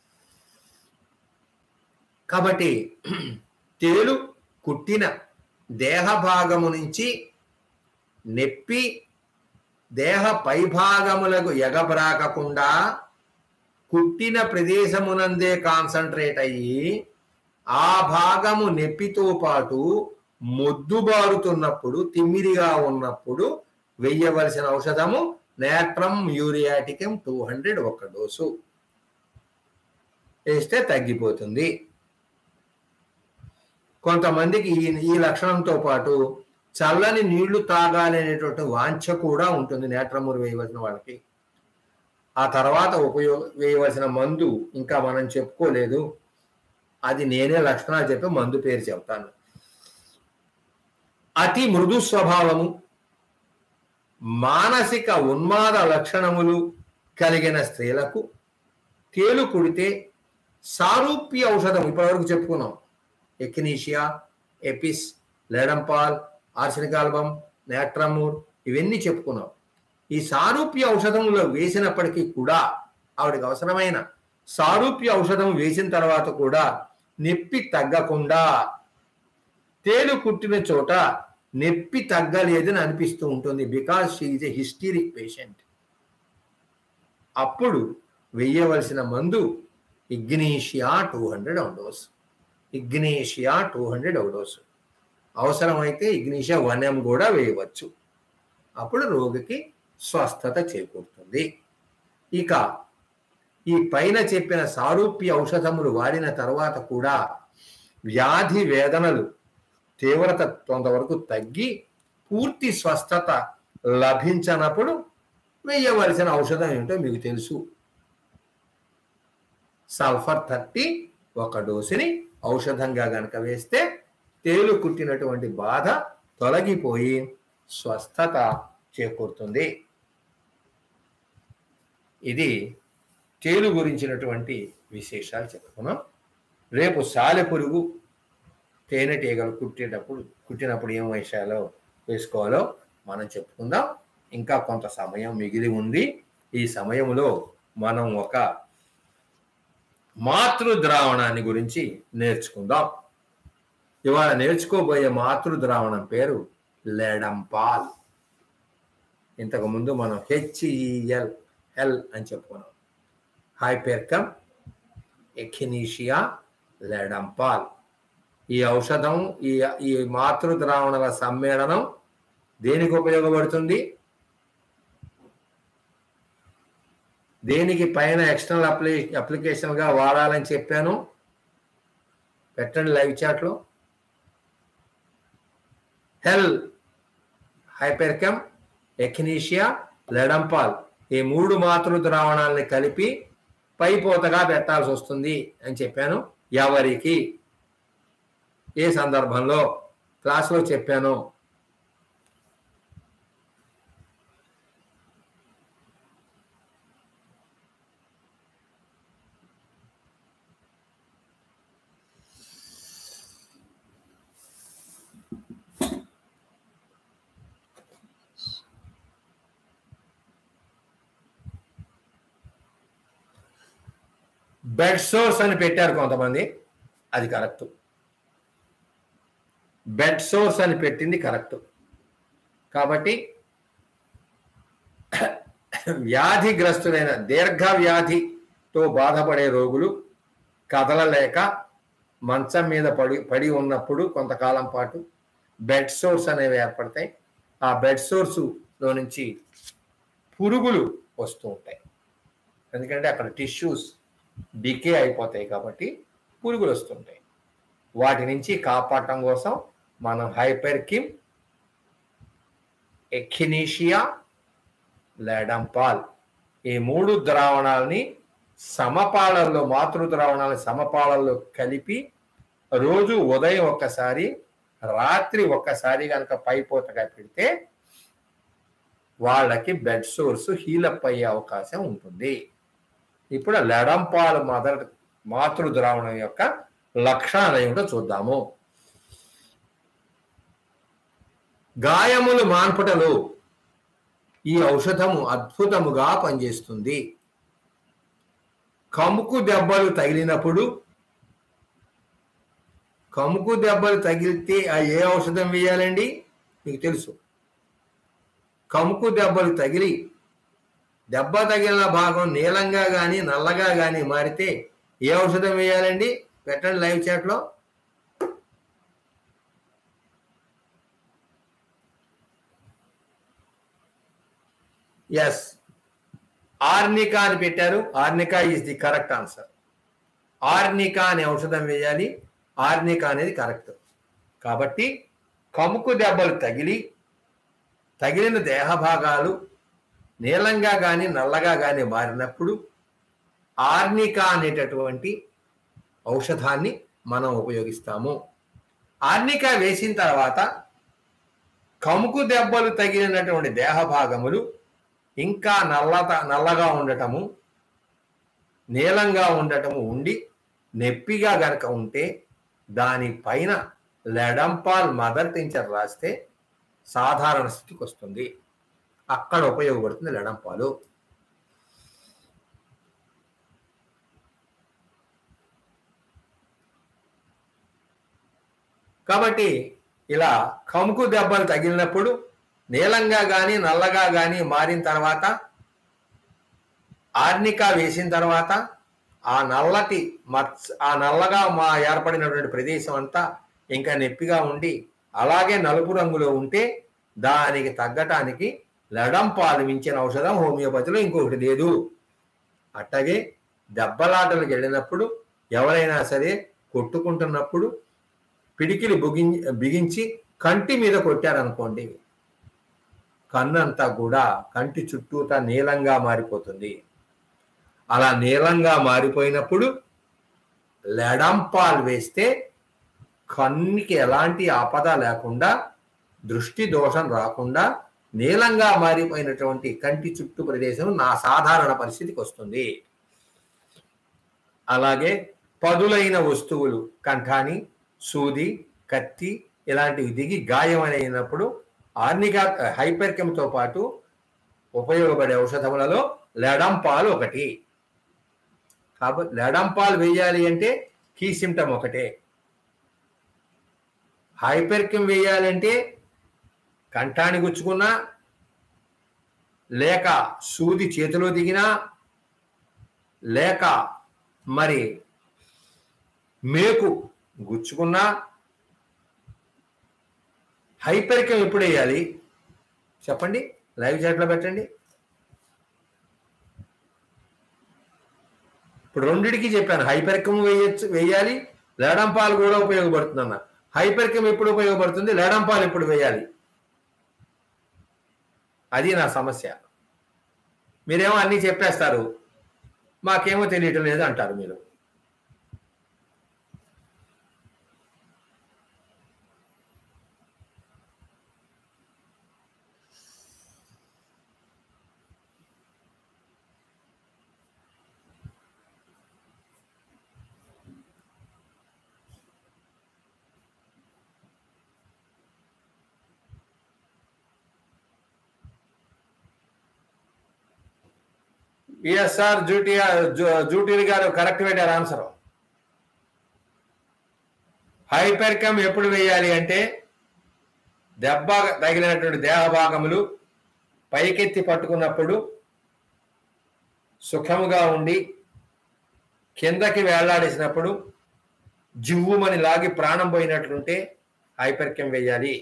కాబట్టి తేలు కుట్టిన దేహ భాగము నుంచి నెప్పి దేహ పైభాగములకు ఎగబ్రాకకుండా కుట్టిన ప్రదేశమునందే కాన్సన్ట్రేట్ అయ్యి ఆ భాగము నెప్పితో పాటు మొద్దుబారుతున్నప్పుడు తిమ్మిరిగా ఉన్నప్పుడు వెయ్యవలసిన ఔషధము నేట్రమ్ యూరియాటికం టూ హండ్రెడ్ ఒక డోసు వేస్తే తగ్గిపోతుంది కొంతమందికి ఈ ఈ లక్షణంతో పాటు చల్లని నీళ్లు తాగాలి అనేటువంటి వాంఛ కూడా ఉంటుంది నేట్రమూరు వేయవలసిన వాళ్ళకి ఆ తర్వాత ఉపయోగ వేయవలసిన మందు ఇంకా మనం చెప్పుకోలేదు అది నేనే లక్షణాలు చెప్పి మందు పేరు చెప్తాను అతి మృదు స్వభావము మానసిక ఉన్మాద లక్షణములు కలిగిన స్త్రీలకు తేలు కుడితే సారూప్య ఔషధం ఇప్పటివరకు చెప్పుకున్నాం ఎకినీషియా ఎపిస్ లెడంపాల్ ఆర్సెనికాల్బం నాట్రమూర్ ఇవన్నీ చెప్పుకున్నాం ఈ సారూప్య ఔషధంలో వేసినప్పటికీ కూడా ఆవిడకి అవసరమైన సారూప్య ఔషధం వేసిన తర్వాత కూడా నొప్పి తగ్గకుండా తేలు కుట్టిన చోట నొప్పి తగ్గలేదని అనిపిస్తూ ఉంటుంది because she is a hysteric patient అప్పుడు వెయ్యవలసిన మందు ignatia two hundred dose ignatia two hundred dose అవసరమైతే ఇగ్నీషియా వన్ ఎం కూడా వేయవచ్చు అప్పుడు రోగికి స్వస్థత చేకూరుతుంది ఇక ఈ పైన చెప్పిన సారూప్య ఔషధములు వాడిన తర్వాత కూడా వ్యాధి వేదనలు తీవ్రత కొంతవరకు తగ్గి పూర్తి స్వస్థత లభించనప్పుడు వేయవలసిన ఔషధం ఏంటో మీకు తెలుసు సల్ఫర్ థర్టీ ఒక డోసుని ఔషధంగా గనక వేస్తే తేలు కుట్టినటువంటి బాధ తొలగిపోయి స్వస్థత చేకూరుతుంది ఇది తేలు గురించినటువంటి విశేషాలు చెప్పుకున్నాం రేపు సాలె పురుగు తేనెటీగలు కుట్టేటప్పుడు కుట్టినప్పుడు ఏం విషయాలు వేసుకోవాలో మనం చెప్పుకుందాం ఇంకా కొంత సమయం మిగిలి ఉంది ఈ సమయంలో మనం ఒక మాతృ ద్రావణాన్ని గురించి నేర్చుకుందాం ఇవాళ నేర్చుకోబోయే మాతృ ద్రావణం పేరు లెడంపాల్ ఇంతకు ముందు మనం హెచ్ఈఎల్ ఎల్ అని చెప్పుకున్నాం హైపెర్కమ్ ఎఖినీషియా లెడంపాల్ ఈ ఔషధం ఈ ఈ మాతృ ద్రావణాల సమ్మేళనం దేనికి ఉపయోగపడుతుంది దేనికి పైన ఎక్స్టర్నల్ అప్లి అప్లికేషన్గా వాడాలని చెప్పాను పెట్టండి లైవ్ చాట్లో హెల్ హైపెర్కమ్ ఎక్నీషియా లెడంపాల్ ఈ మూడు మాతృ ద్రావణాలని కలిపి పైపోతగా పెట్టాల్సి వస్తుంది అని చెప్పాను ఎవరికి ఏ సందర్భంలో క్లాస్లో చెప్పాను బెడ్ సోర్స్ అని పెట్టారు కొంతమంది అది కరెక్ట్ బెడ్ సోర్స్ అని పెట్టింది కరెక్ట్ కాబట్టి వ్యాధిగ్రస్తులైన దీర్ఘ వ్యాధితో బాధపడే రోగులు కదలలేక మంచం మీద పడి పడి ఉన్నప్పుడు కొంతకాలం పాటు బెడ్ సోర్స్ అనేవి ఏర్పడతాయి ఆ బెడ్ సోర్సులో నుంచి పురుగులు వస్తూ ఉంటాయి ఎందుకంటే అక్కడ టిష్యూస్ డికే అయిపోతాయి కాబట్టి పురుగులు వస్తుంటాయి వాటి నుంచి కాపాడటం కోసం మనం హైపర్కిమ్ ఎక్కినీషియా లెడంపాల్ ఈ మూడు ద్రావణాలని సమపాళల్లో మాతృ ద్రావణాలని సమపాళల్లో కలిపి రోజు ఉదయం ఒక్కసారి రాత్రి ఒక్కసారి కనుక పైపోతగా పెడితే వాళ్ళకి బెడ్ సోర్స్ హీలప్ అయ్యే అవకాశం ఉంటుంది ఇప్పుడు లెడంపాలు మదర్ మాతృ ద్రావణం యొక్క లక్షణాలు ఏమిటో చూద్దాము గాయములు మాన్పుటలు ఈ ఔషధము అద్భుతముగా పనిచేస్తుంది కముకు దెబ్బలు తగిలినప్పుడు కముకు దెబ్బలు తగిలితే ఆ ఏ ఔషధం వేయాలండి మీకు తెలుసు కముకు దెబ్బలు తగిలి దెబ్బ తగిలిన భాగం నీలంగా కానీ నల్లగా కానీ మారితే ఏ ఔషధం వేయాలండి పెట్టండి లైవ్ చాట్లో ఎస్ ఆర్నికా అని పెట్టారు arnica is the correct answer arnica అనే ఔషధం వేయాలి ఆర్నికా అనేది కరెక్ట్ కాబట్టి కముకు దెబ్బలు తగిలి తగిలిన దేహ భాగాలు నీలంగా కానీ నల్లగా కానీ మారినప్పుడు ఆర్నికా అనేటటువంటి ఔషధాన్ని మనం ఉపయోగిస్తాము ఆర్నికా వేసిన తర్వాత కముకు దెబ్బలు తగిలినటువంటి దేహ భాగములు ఇంకా నల్లత నల్లగా ఉండటము నీలంగా ఉండటము ఉండి నొప్పిగా గనక ఉంటే దానిపైన లెడంపాల్ మదర్ టించర్ రాస్తే సాధారణ స్థితికి వస్తుంది అక్కడ ఉపయోగపడుతుంది లెడంపాలు కాబట్టి ఇలా కముకు దెబ్బలు తగిలినప్పుడు నీలంగా కానీ నల్లగా కానీ మారిన తర్వాత ఆర్నికా వేసిన తర్వాత ఆ నల్లటి మత్స్ ఆ నల్లగా మా ఏర్పడినటువంటి ప్రదేశం అంతా ఇంకా నొప్పిగా ఉండి అలాగే నలుపు రంగులో ఉంటే దానికి తగ్గటానికి లడం పాలు మించిన ఔషధం హోమియోపతిలో ఇంకొకటి లేదు అట్టగే దెబ్బలాటలకు వెళ్ళినప్పుడు ఎవరైనా సరే కొట్టుకుంటున్నప్పుడు పిడికిలి బుగి బిగించి కంటి మీద కొట్టారనుకోండి కన్నంతా కూడా కంటి చుట్టూతా నీలంగా మారిపోతుంది అలా నీలంగా మారిపోయినప్పుడు లెడంపాల్ వేస్తే కన్నుకి ఎలాంటి ఆపద లేకుండా దృష్టి దోషం రాకుండా నీలంగా మారిపోయినటువంటి కంటి చుట్టూ ప్రదేశం నా సాధారణ పరిస్థితికి వస్తుంది అలాగే పదులైన వస్తువులు కంఠాని సూది కత్తి ఇలాంటివి దిగి గాయమైనప్పుడు ఆర్నికా హైపర్కెమ్తో పాటు ఉపయోగపడే ఔషధములలో లెడంపాల్ ఒకటి కాబట్టి లెడంపాల్ వేయాలి అంటే కీ సిమ్టమ్ ఒకటే హైపర్కెమ్ వేయాలంటే కంఠాన్ని గుచ్చుకున్నా లేక సూది చేతిలో దిగినా లేక మరి మేకు గుచ్చుకున్నా హైపరికం ఎప్పుడు వేయాలి చెప్పండి లైవ్ చాట్లో పెట్టండి ఇప్పుడు రెండిటికి చెప్పాను హైపరికం వేయచ్చు వేయాలి లేడంపాలు కూడా ఉపయోగపడుతుంది అన్న హైపర్కెమ్ ఎప్పుడు ఉపయోగపడుతుంది లేడంపాలు ఎప్పుడు వేయాలి అది నా సమస్య మీరేమో అన్నీ చెప్పేస్తారు మాకేమో తెలియటం లేదు అంటారు మీరు బిఎస్ఆర్ జూటీ జూటీరి గారు కరెక్ట్ పెట్టారు ఆన్సర్ హైపర్కమ్ ఎప్పుడు వేయాలి అంటే దెబ్బ తగిలినటువంటి దేహ భాగములు పైకెత్తి పట్టుకున్నప్పుడు సుఖముగా ఉండి కిందకి వేలాడేసినప్పుడు జివ్వుమని లాగి ప్రాణం పోయినట్లుంటే హైపర్కెమ్ వేయాలి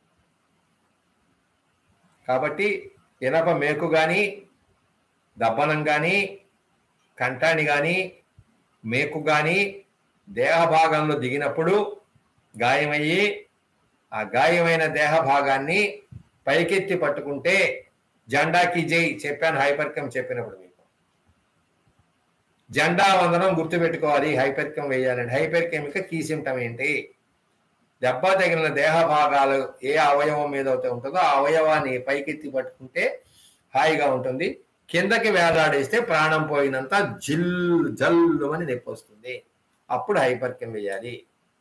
కాబట్టి ఇనప మేకు కానీ దబ్బనం కానీ కంటాని కానీ మేకు కానీ దేహ భాగంలో దిగినప్పుడు గాయమయ్యి ఆ గాయమైన దేహ భాగాన్ని పైకెత్తి పట్టుకుంటే జెండాకి జై చెప్పాను హైపర్కం చెప్పినప్పుడు మీకు జెండా వందనం గుర్తుపెట్టుకోవాలి హైపర్కం వేయాలండి హైపర్కెమిక కీ సిమ్టమ్ ఏంటి దెబ్బ తగిలిన దేహ భాగాలు ఏ అవయవం మీద అయితే ఉంటుందో ఆ అవయవాన్ని పైకెత్తి పట్టుకుంటే హాయిగా ఉంటుంది కిందకి వేలాడేస్తే ప్రాణం పోయినంత జిల్ జల్లు అని నొప్పి వస్తుంది అప్పుడు హైపర్కెం వేయాలి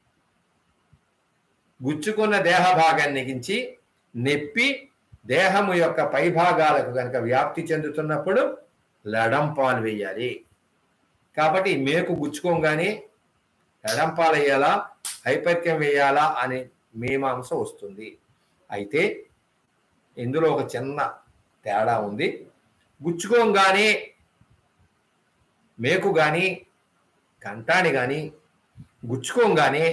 గుచ్చుకున్న దేహ భాగాన్ని నెగించి నెప్పి దేహము యొక్క పై భాగాలకు కనుక వ్యాప్తి చెందుతున్నప్పుడు లడంపాలు వేయాలి కాబట్టి మేకు గుచ్చుకోగానే లడంపాలు వేయాలా హైపర్కెం వేయాలా అనే మీమాంస వస్తుంది అయితే ఇందులో ఒక చిన్న తేడా ఉంది గుచ్చుకోగానే మేకు కానీ కంటాని కానీ గుచ్చుకోగానే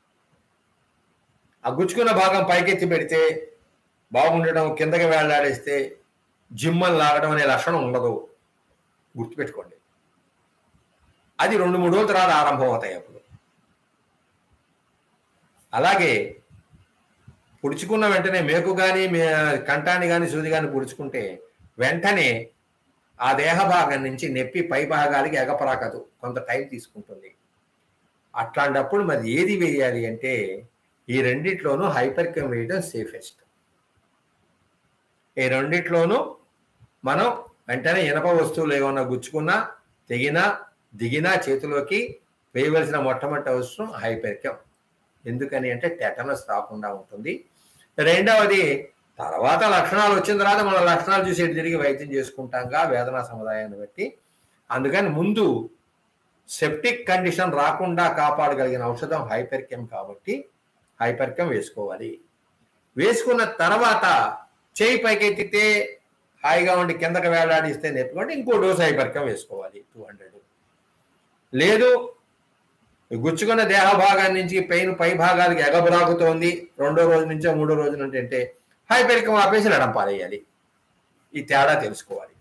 ఆ గుచ్చుకున్న భాగం పైకెత్తి పెడితే బాగుండటం కిందకి వేలాడేస్తే జిమ్మని లాగడం అనే లక్షణం ఉండదు గుర్తుపెట్టుకోండి అది రెండు మూడు రోజుల తర్వాత ఆరంభం అవుతాయి అప్పుడు అలాగే పుడుచుకున్న వెంటనే మేకు కానీ మే కంటాన్ని కానీ సూది కానీ పుడుచుకుంటే వెంటనే ఆ దేహ భాగం నుంచి నెప్పి పై భాగాలకి ఎగపరాకదు కొంత టైం తీసుకుంటుంది అట్లాంటప్పుడు మరి ఏది వేయాలి అంటే ఈ రెండిట్లోనూ హైపర్కెమ్ వేయడం సేఫెస్ట్ ఈ రెండిట్లోనూ మనం వెంటనే ఇనప వస్తువులు ఏమన్నా గుచ్చుకున్నా తెగినా దిగినా చేతిలోకి వేయవలసిన మొట్టమొదటి అవసరం హైపర్కెమ్ ఎందుకని అంటే టెటనస్ రాకుండా ఉంటుంది రెండవది తర్వాత లక్షణాలు వచ్చిన తర్వాత మన లక్షణాలు చూసి ఎటు తిరిగి వైద్యం చేసుకుంటాంగా వేదనా సముదాయాన్ని బట్టి అందుకని ముందు సెప్టిక్ కండిషన్ రాకుండా కాపాడగలిగిన ఔషధం హైపర్కెమ్ కాబట్టి హైపర్కెమ్ వేసుకోవాలి వేసుకున్న తర్వాత చేయి పైకెత్తితే హాయిగా ఉండి కిందకి వేలాడిస్తే నెప్పుకోండి ఇంకో డోస్ హైపర్కెమ్ వేసుకోవాలి టూ హండ్రెడ్ లేదు గుచ్చుకున్న దేహ భాగాన్ని నుంచి పెయిన్ పై భాగాలకి ఎగబరాకుతోంది రెండో రోజు నుంచో మూడో రోజు నుండి అంటే హైపెరికం ఆపేసి లడం పారేయాలి ఈ తేడా తెలుసుకోవాలి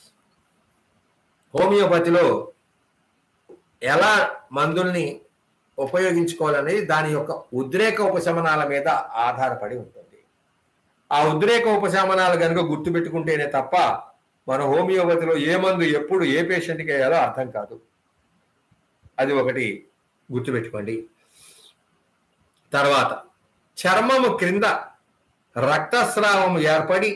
హోమియోపతిలో ఎలా మందుల్ని ఉపయోగించుకోవాలనేది దాని యొక్క ఉద్రేక ఉపశమనాల మీద ఆధారపడి ఉంటుంది ఆ ఉద్రేక ఉపశమనాలు కనుక గుర్తుపెట్టుకుంటేనే తప్ప మన హోమియోపతిలో ఏ మందు ఎప్పుడు ఏ పేషెంట్కి వేయాలో అర్థం కాదు అది ఒకటి గుర్తుపెట్టుకోండి తర్వాత చర్మము క్రింద రక్తస్రావం ఏర్పడి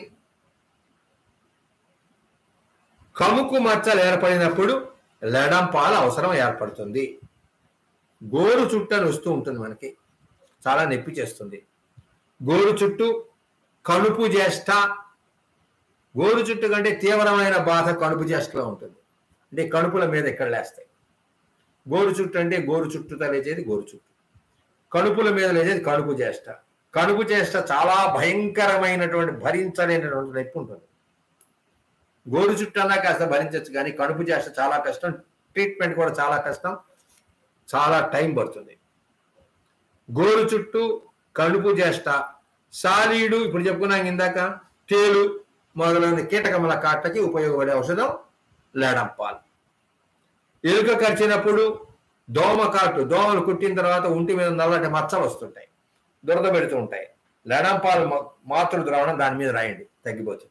కముకు మచ్చలు ఏర్పడినప్పుడు లెడం పాలు అవసరం ఏర్పడుతుంది గోరు చుట్టూ అని వస్తూ ఉంటుంది మనకి చాలా నొప్పి చేస్తుంది గోరు చుట్టూ కణుపు జ్యేష్ఠ గోరు చుట్టు కంటే తీవ్రమైన బాధ కణుపు జ్యేష్ఠలో ఉంటుంది అంటే కణుపుల మీద ఎక్కడ లేస్తాయి గోరు చుట్టు అంటే గోరు చుట్టూతో లేచేది గోరు చుట్టు కణుపుల మీద లేచేది కణుపు చేష్ట కణుపు చేష్ట చాలా భయంకరమైనటువంటి భరించలేనటువంటి నొప్పి ఉంటుంది గోరు చుట్టూ అన్నా కాస్త భరించవచ్చు కానీ కణుపు చేష్ట చాలా కష్టం ట్రీట్మెంట్ కూడా చాలా కష్టం చాలా టైం పడుతుంది గోరు చుట్టూ కణుపు చేష్ట సాలీడు ఇప్పుడు చెప్పుకున్నాం ఇందాక తేలు మొదలైన కీటకముల కాటకి ఉపయోగపడే ఔషధం లేడంపాల్ ఎలుక కరిచినప్పుడు దోమ కాటు దోమలు కుట్టిన తర్వాత ఒంటి మీద నల్లటి మచ్చలు వస్తుంటాయి దురద పెడుతూ ఉంటాయి లెడంపాలు మాతృ ద్రావణం దాని మీద రాయండి తగ్గిపోతుంది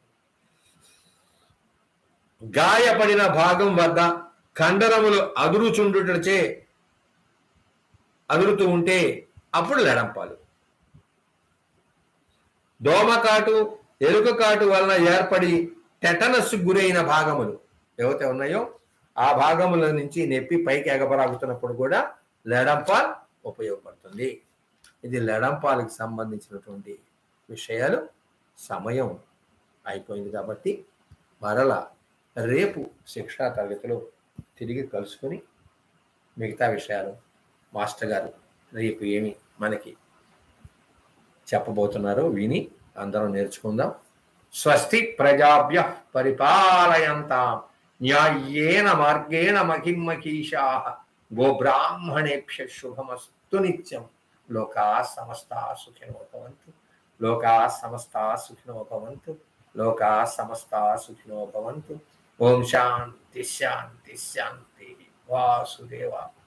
గాయపడిన భాగం వద్ద కండరములు అదురుచుండుటచే అదురుతూ ఉంటే అప్పుడు లెడంపాలు దోమకాటు ఎలుక కాటు వలన ఏర్పడి టెటనస్ గురైన భాగములు ఏవైతే ఉన్నాయో ఆ భాగముల నుంచి నెప్పి పైకి ఎగబరాగుతున్నప్పుడు కూడా లెడంపాల్ ఉపయోగపడుతుంది ఇది లెడంపాలకు సంబంధించినటువంటి విషయాలు సమయం అయిపోయింది కాబట్టి మరలా రేపు శిక్షా తరగతిలో తిరిగి కలుసుకొని మిగతా విషయాలు మాస్టర్ గారు రేపు ఏమి మనకి చెప్పబోతున్నారో విని అందరం నేర్చుకుందాం స్వస్తి ప్రజాభ్య పరిపాలయంతాం న్యాయేన మార్గేణ మహిమకీషా గోబ్రాహ్మణేభ్య శుభమస్తు నిత్యం లోకా సమస్త సుఖినో భవంతు లోకా సమస్త సుఖినో భవంతు లోకా సమస్త సుఖినో భవంతు ఓం శాంతి శాంతి శాంతి వాసుదేవ